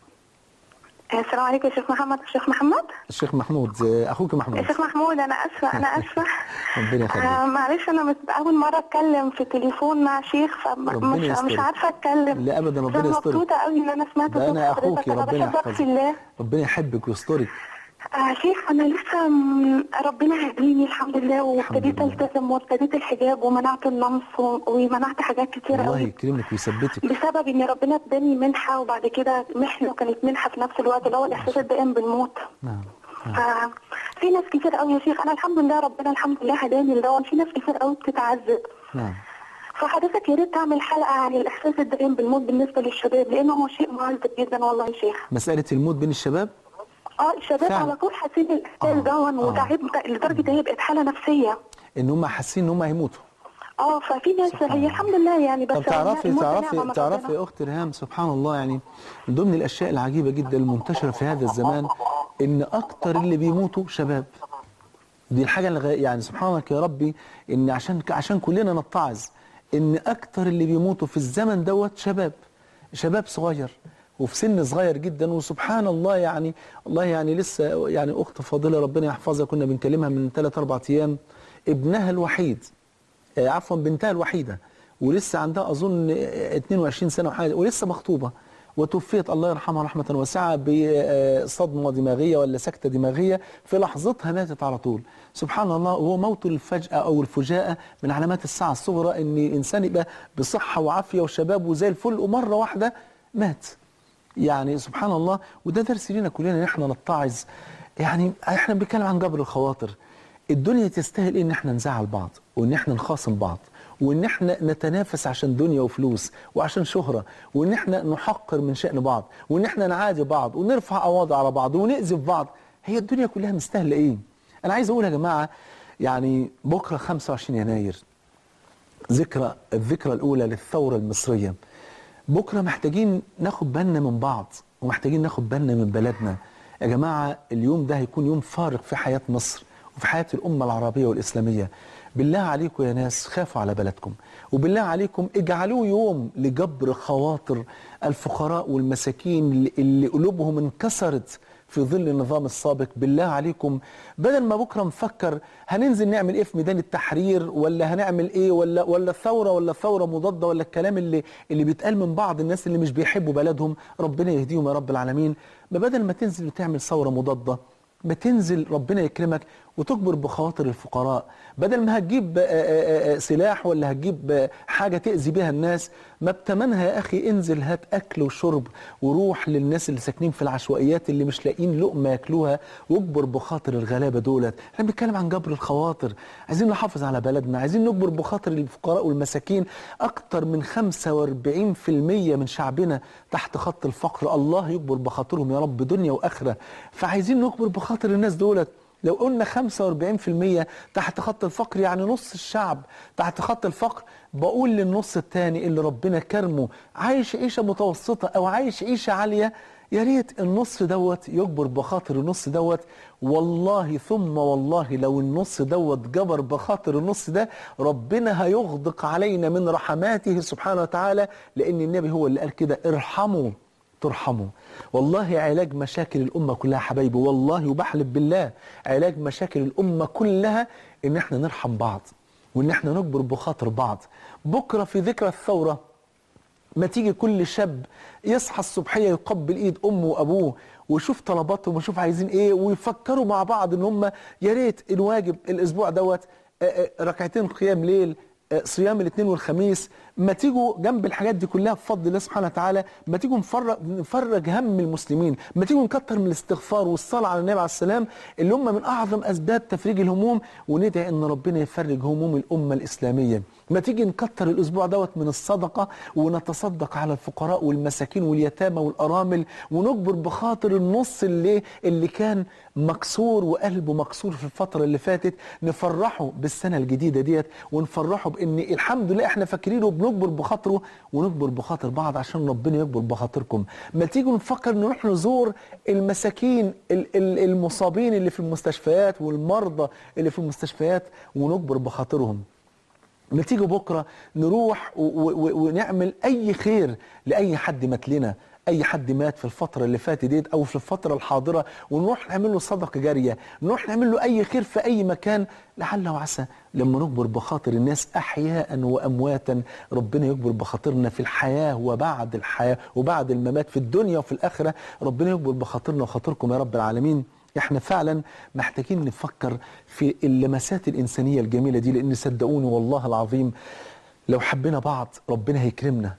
السلام عليكم يا شيخ محمد الشيخ محمد الشيخ محمود آه، اخوك محمود يا شيخ محمود أنا آسفة أنا آسفة ربنا يخليك. آه، معلش أنا مش أول مرة أتكلم في التليفون مع شيخ ربنا فمش يسترك. مش عارفة أتكلم لا أبدا، ربنا أنا يسترك. مبسوطة قوي إن أنا سمعت ده صوت انا حضرتك اخوك أنا ربنا بحبك في يحفظك الله ربنا يحبك ويسترك آه شيخ انا لسه م- ربنا هديني الحمد لله وابتديت لله. التزم وابتديت الحجاب ومنعت النمص و- ومنعت حاجات كتير الله قوي يكرمك ويثبتك بسبب ان ربنا اداني منحه وبعد كده محنه وكانت منحه في نفس الوقت اللي هو الاحساس الدائم بالموت نعم نعم. آه في ناس كتير قوي يا شيخ انا الحمد لله ربنا الحمد لله هداني لده في ناس كتير قوي بتتعذب نعم فحضرتك يا ريت تعمل حلقه عن الاحساس الدائم بالموت بالنسبه للشباب لانه هو شيء معذب جدا والله يا شيخ مساله الموت بين الشباب اه الشباب فعلا. على طول حاسين آه، الاحساس ده آه. وتعب لدرجه ان هي بقت حاله نفسيه ان هم حاسين ان هم هيموتوا اه ففي ناس سبحان هي الله. الحمد لله يعني بس طب تعرفي الموت نعمة تعرفي من تعرفي ربنا. يا اخت ريهام سبحان الله يعني من ضمن الاشياء العجيبه جدا المنتشره في هذا الزمان ان اكتر اللي بيموتوا شباب دي الحاجه اللي غ- يعني سبحانك يا ربي ان عشان عشان كلنا نتعظ ان اكتر اللي بيموتوا في الزمن دوت شباب شباب صغير وفي سن صغير جدا وسبحان الله يعني الله يعني لسه يعني اخت فاضله ربنا يحفظها كنا بنكلمها من 3 4 ايام ابنها الوحيد آه، عفوا بنتها الوحيده ولسه عندها اظن آه، 22 سنه وحاجه ولسه مخطوبه وتوفيت الله يرحمها رحمه واسعه بصدمه دماغيه ولا سكته دماغيه في لحظتها ماتت على طول سبحان الله وهو موت الفجاه او الفجاءه من علامات الساعه الصغرى ان الانسان يبقى بصحه وعافيه وشباب وزي الفل ومره واحده مات يعني سبحان الله وده درس لينا كلنا ان احنا نتعظ يعني احنا بنتكلم عن جبر الخواطر الدنيا تستاهل ايه ان احنا نزعل بعض وان احنا نخاصم بعض وان احنا نتنافس عشان دنيا وفلوس وعشان شهرة وان احنا نحقر من شأن بعض وان احنا نعادي بعض ونرفع قواضي على بعض ونأذي في بعض هي الدنيا كلها مستاهله ايه انا عايز اقول يا جماعه يعني بكره 25 يناير ذكرى الذكرى الاولى للثوره المصريه بكره محتاجين ناخد بالنا من بعض ومحتاجين ناخد بالنا من بلدنا يا جماعه اليوم ده هيكون يوم فارق في حياه مصر وفي حياه الامه العربيه والاسلاميه بالله عليكم يا ناس خافوا على بلدكم وبالله عليكم اجعلوه يوم لجبر خواطر الفقراء والمساكين اللي- اللي قلوبهم انكسرت في ظل النظام السابق بالله عليكم بدل ما بكره نفكر هننزل نعمل ايه في ميدان التحرير ولا هنعمل ايه ولا ولا الثوره ولا الثوره مضاده ولا الكلام اللي اللي بيتقال من بعض الناس اللي مش بيحبوا بلدهم ربنا يهديهم يا رب العالمين ما بدل ما تنزل وتعمل ثوره مضاده ما تنزل ربنا يكرمك وتجبر بخواطر الفقراء بدل ما هتجيب آه، آه، آه، سلاح ولا هتجيب آه، حاجة تأذي بها الناس ما بتمنها يا أخي انزل هات أكل وشرب وروح للناس اللي ساكنين في العشوائيات اللي مش لاقيين لقمة ياكلوها واجبر بخاطر الغلابة دولت احنا بنتكلم عن جبر الخواطر عايزين نحافظ على بلدنا عايزين نجبر بخاطر الفقراء والمساكين أكتر من 45% من شعبنا تحت خط الفقر الله يجبر بخاطرهم يا رب دنيا وآخرة فعايزين نجبر بخاطر الناس دولت لو قلنا 45% تحت خط الفقر يعني نص الشعب تحت خط الفقر بقول للنص التاني اللي ربنا كرمه عايش عيشة متوسطة أو عايش عيشة عالية يا ريت النص دوت يجبر بخاطر النص دوت والله ثم والله لو النص دوت جبر بخاطر النص ده ربنا هيغدق علينا من رحماته سبحانه وتعالى لأن النبي هو اللي قال كده ارحموا ترحموا والله علاج مشاكل الأمة كلها حبايبي والله وبحلف بالله علاج مشاكل الأمة كلها إن احنا نرحم بعض وإن احنا نجبر بخاطر بعض بكرة في ذكرى الثورة ما تيجي كل شاب يصحى الصبحية يقبل ايد امه وابوه ويشوف طلباتهم ويشوف عايزين ايه ويفكروا مع بعض ان هم يا ريت الواجب الاسبوع دوت آه، آه، ركعتين قيام ليل آه، صيام الاثنين والخميس ما تيجوا جنب الحاجات دي كلها بفضل الله سبحانه وتعالى ما تيجوا نفرج نفرج هم المسلمين ما تيجوا نكتر من الاستغفار والصلاه على النبي عليه السلام اللي هم من اعظم اسباب تفريج الهموم وندعي ان ربنا يفرج هموم الامه الاسلاميه ما تيجي نكتر الاسبوع دوت من الصدقه ونتصدق على الفقراء والمساكين واليتامى والارامل ونجبر بخاطر النص اللي اللي كان مكسور وقلبه مكسور في الفتره اللي فاتت نفرحه بالسنه الجديده ديت ونفرحه بان الحمد لله احنا فاكرينه بنجبر بخاطره ونجبر بخاطر بعض عشان ربنا يجبر بخاطركم ما تيجوا نفكر نروح نزور المساكين ال- ال- المصابين اللي في المستشفيات والمرضى اللي في المستشفيات ونجبر بخاطرهم ما تيجي بكرة نروح و- و- و- ونعمل أي خير لأي حد مات لنا أي حد مات في الفترة اللي فاتت ديت أو في الفترة الحاضرة ونروح نعمل له صدقة جارية نروح نعمل له أي خير في أي مكان لعل وعسى لما نجبر بخاطر الناس أحياء وأمواتا ربنا يجبر بخاطرنا في الحياة وبعد الحياة وبعد الممات في الدنيا وفي الآخرة ربنا يجبر بخاطرنا وخاطركم يا رب العالمين احنا فعلا محتاجين نفكر في اللمسات الإنسانية الجميلة دي لأن صدقوني والله العظيم لو حبينا بعض ربنا هيكرمنا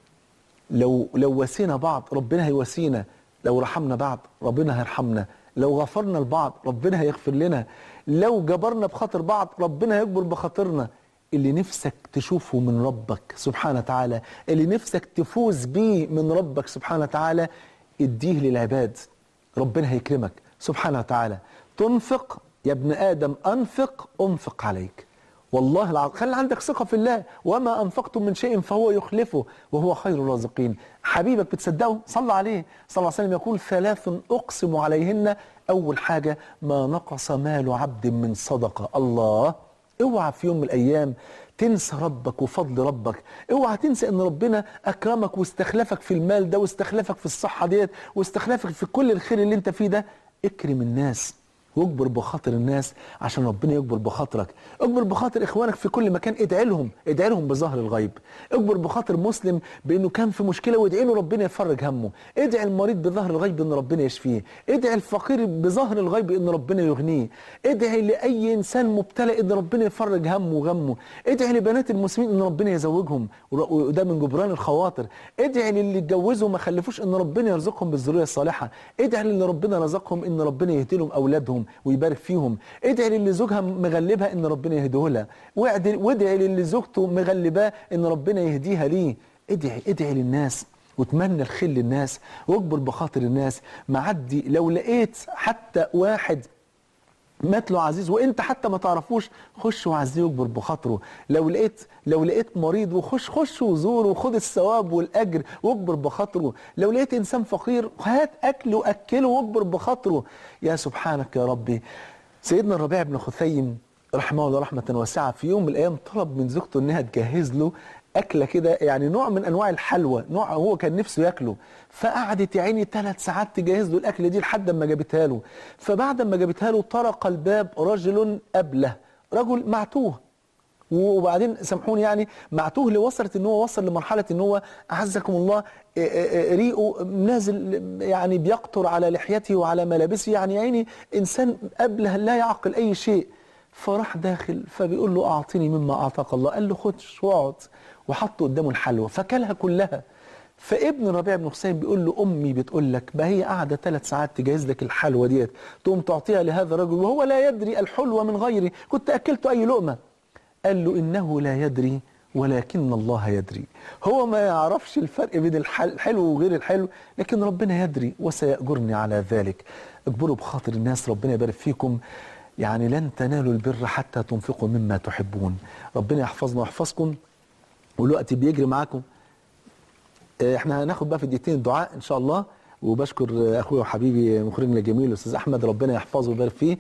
لو لو واسينا بعض ربنا هيواسينا لو رحمنا بعض ربنا هيرحمنا لو غفرنا لبعض ربنا هيغفر لنا لو جبرنا بخاطر بعض ربنا هيجبر بخاطرنا اللي نفسك تشوفه من ربك سبحانه وتعالى اللي نفسك تفوز بيه من ربك سبحانه وتعالى اديه للعباد ربنا هيكرمك سبحانه وتعالى تنفق يا ابن آدم أنفق أنفق عليك والله العظيم خلي عندك ثقة في الله وما أنفقتم من شيء فهو يخلفه وهو خير الرازقين حبيبك بتصدقه صلى عليه صلى الله عليه وسلم يقول ثلاث أقسم عليهن أول حاجة ما نقص مال عبد من صدقة الله اوعى في يوم من الأيام تنسى ربك وفضل ربك اوعى تنسى ان ربنا اكرمك واستخلفك في المال ده واستخلفك في الصحة ديت واستخلفك في كل الخير اللي انت فيه ده اكرم الناس واجبر بخاطر الناس عشان ربنا يجبر بخاطرك اجبر بخاطر اخوانك في كل مكان ادعي لهم ادعي لهم بظهر الغيب اجبر بخاطر مسلم بانه كان في مشكله وادعي له ربنا يفرج همه ادعي المريض بظهر الغيب ان ربنا يشفيه ادعي الفقير بظهر الغيب ان ربنا يغنيه ادعي لاي انسان مبتلى ان ربنا يفرج همه وغمه ادعي لبنات المسلمين ان ربنا يزوجهم وده من جبران الخواطر ادعي للي اتجوزوا وما خلفوش ان ربنا يرزقهم بالذريه الصالحه ادعي للي ربنا رزقهم ان ربنا يهدي لهم اولادهم ويبارك فيهم ادعي للي زوجها مغلبها ان ربنا يهديه لها وادعي وادعي للي زوجته مغلباه ان ربنا يهديها ليه ادعي ادعي للناس وتمنى الخير للناس واجبر بخاطر الناس معدي لو لقيت حتى واحد مات له عزيز وانت حتى ما تعرفوش خش وعزيه واجبر بخاطره لو لقيت لو لقيت مريض وخش خش وزوره وخد الثواب والاجر واجبر بخاطره لو لقيت انسان فقير هات اكل واكله واجبر بخاطره يا سبحانك يا ربي سيدنا الربيع بن خثيم رحمه الله رحمه واسعه في يوم من الايام طلب من زوجته انها تجهز له اكله كده يعني نوع من انواع الحلوى نوع هو كان نفسه ياكله فقعدت يا عيني ثلاث ساعات تجهز له الاكله دي لحد ما جابتها له فبعد ما جابتها له طرق الباب رجل ابله رجل معتوه وبعدين سامحوني يعني معتوه اللي وصلت ان هو وصل لمرحله ان هو اعزكم الله ريقه نازل يعني بيقطر على لحيته وعلى ملابسه يعني عيني انسان ابله لا يعقل اي شيء فراح داخل فبيقول له أعطيني مما أعطاك الله قال له خدش واقعد وحط قدامه الحلوى فكلها كلها فابن ربيع بن حسين بيقول له امي بتقول لك ما هي قاعده ثلاث ساعات تجهز لك الحلوى ديت تقوم تعطيها لهذا الرجل وهو لا يدري الحلوى من غيري كنت اكلته اي لقمه قال له انه لا يدري ولكن الله يدري هو ما يعرفش الفرق بين الحل- الحلو وغير الحلو لكن ربنا يدري وسيأجرني على ذلك اجبروا بخاطر الناس ربنا يبارك فيكم يعني لن تنالوا البر حتى تنفقوا مما تحبون ربنا يحفظنا ويحفظكم والوقت بيجري معاكم آه، احنا هناخد بقى في دقيقتين الدعاء ان شاء الله وبشكر آه، اخويا وحبيبي مخرجنا الجميل الاستاذ احمد ربنا يحفظه ويبارك فيه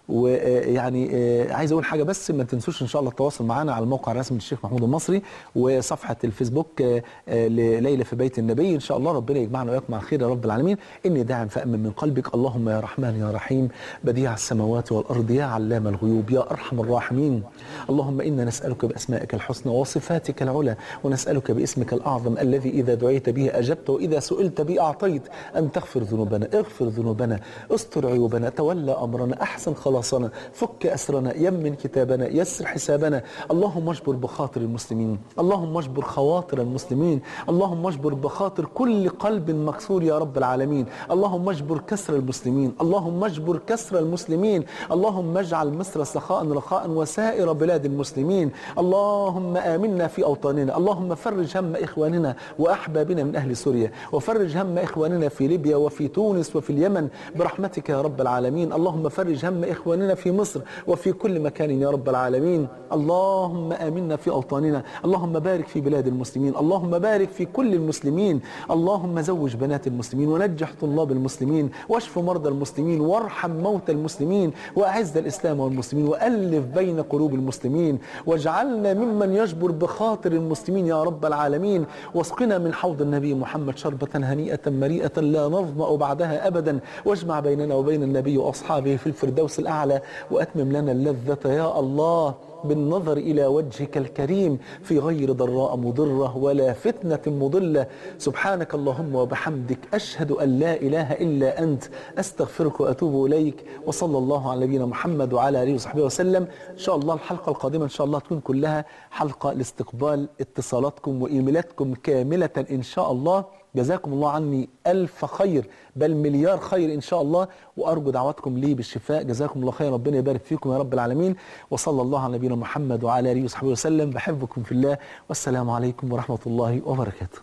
ويعني عايز اقول حاجه بس ما تنسوش ان شاء الله التواصل معنا على الموقع الرسمي للشيخ محمود المصري وصفحه الفيسبوك آه، آه، لليله في بيت النبي ان شاء الله ربنا يجمعنا واياكم مع الخير يا رب العالمين اني داعم فامن من قلبك اللهم يا رحمن يا رحيم بديع السماوات والارض يا علام الغيوب يا ارحم الراحمين اللهم انا نسالك باسمائك الحسنى وصفاتك العلى ونسالك باسمك الاعظم الذي اذا دعيت به اجبت واذا سئلت به اعطيت ان تغفر ذنوبنا اغفر ذنوبنا استر عيوبنا تولى امرنا احسن خلاصنا فك اسرنا يمن كتابنا يسر حسابنا اللهم اجبر بخاطر المسلمين اللهم اجبر خواطر المسلمين اللهم اجبر بخاطر كل قلب مكسور يا رب العالمين اللهم اجبر كسر المسلمين اللهم اجبر كسر المسلمين اللهم اجعل مصر سخاء رخاء وسائر بلاد المسلمين اللهم آمنا في أوطاننا اللهم فرج هم إخواننا وأحبابنا من أهل سوريا وفرج هم إخواننا في ليبيا وفي تونس وفي اليمن برحمتك يا رب العالمين اللهم فرج هم إخواننا في مصر وفي كل مكان يا رب العالمين اللهم آمنا في أوطاننا اللهم بارك في بلاد المسلمين اللهم بارك في كل المسلمين اللهم زوج بنات المسلمين ونجح طلاب المسلمين واشف مرضى المسلمين وارحم موتى المسلمين وأعز الإسلام والمسلمين وألف بين قلوب المسلمين واجعلنا ممن يجبر بخاطر المسلمين يا رب العالمين واسقنا من حوض النبي محمد شربة هنيئة مريئة لا نظمأ بعدها أبدا واجمع بيننا وبين النبي وأصحابه في الفردوس الأعلى وأتمم لنا اللذة يا الله بالنظر إلى وجهك الكريم في غير ضراء مضرة ولا فتنة مضلة سبحانك اللهم وبحمدك أشهد أن لا إله إلا أنت أستغفرك وأتوب إليك وصلى الله على نبينا محمد وعلى آله وصحبه وسلم إن شاء الله الحلقة القادمة إن شاء الله تكون كلها حلقة لاستقبال اتصالاتكم وإيميلاتكم كاملة إن شاء الله جزاكم الله عني ألف خير بل مليار خير إن شاء الله وأرجو دعواتكم لي بالشفاء جزاكم الله خير ربنا يبارك فيكم يا رب العالمين وصلى الله على نبينا محمد وعلى آله وصحبه وسلم بحبكم في الله والسلام عليكم ورحمة الله وبركاته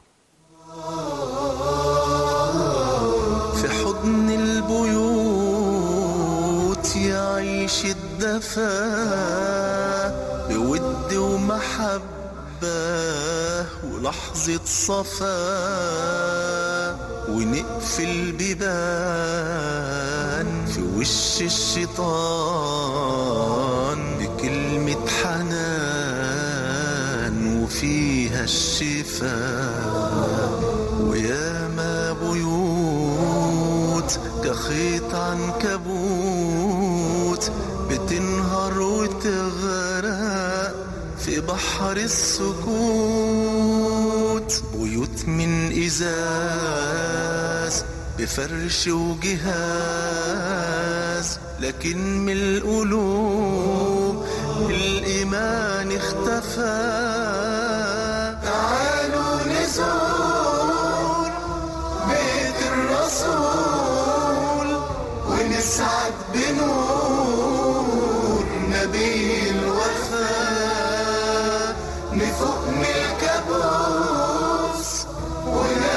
في حضن البيوت يعيش الدفا بود ومحبة ولحظة صفا ونقفل بيبان في وش الشيطان بكلمة حنان وفيها الشفاء وياما بيوت كخيط عنكبوت بتنهار وتغرق في بحر السكوت بيوت من إزاز بفرش وجهاز لكن من القلوب الإيمان اختفى تعالوا نزور بيت الرسول ونسعد بنور نبي الوفاء نفوق من الكابوس ونرجع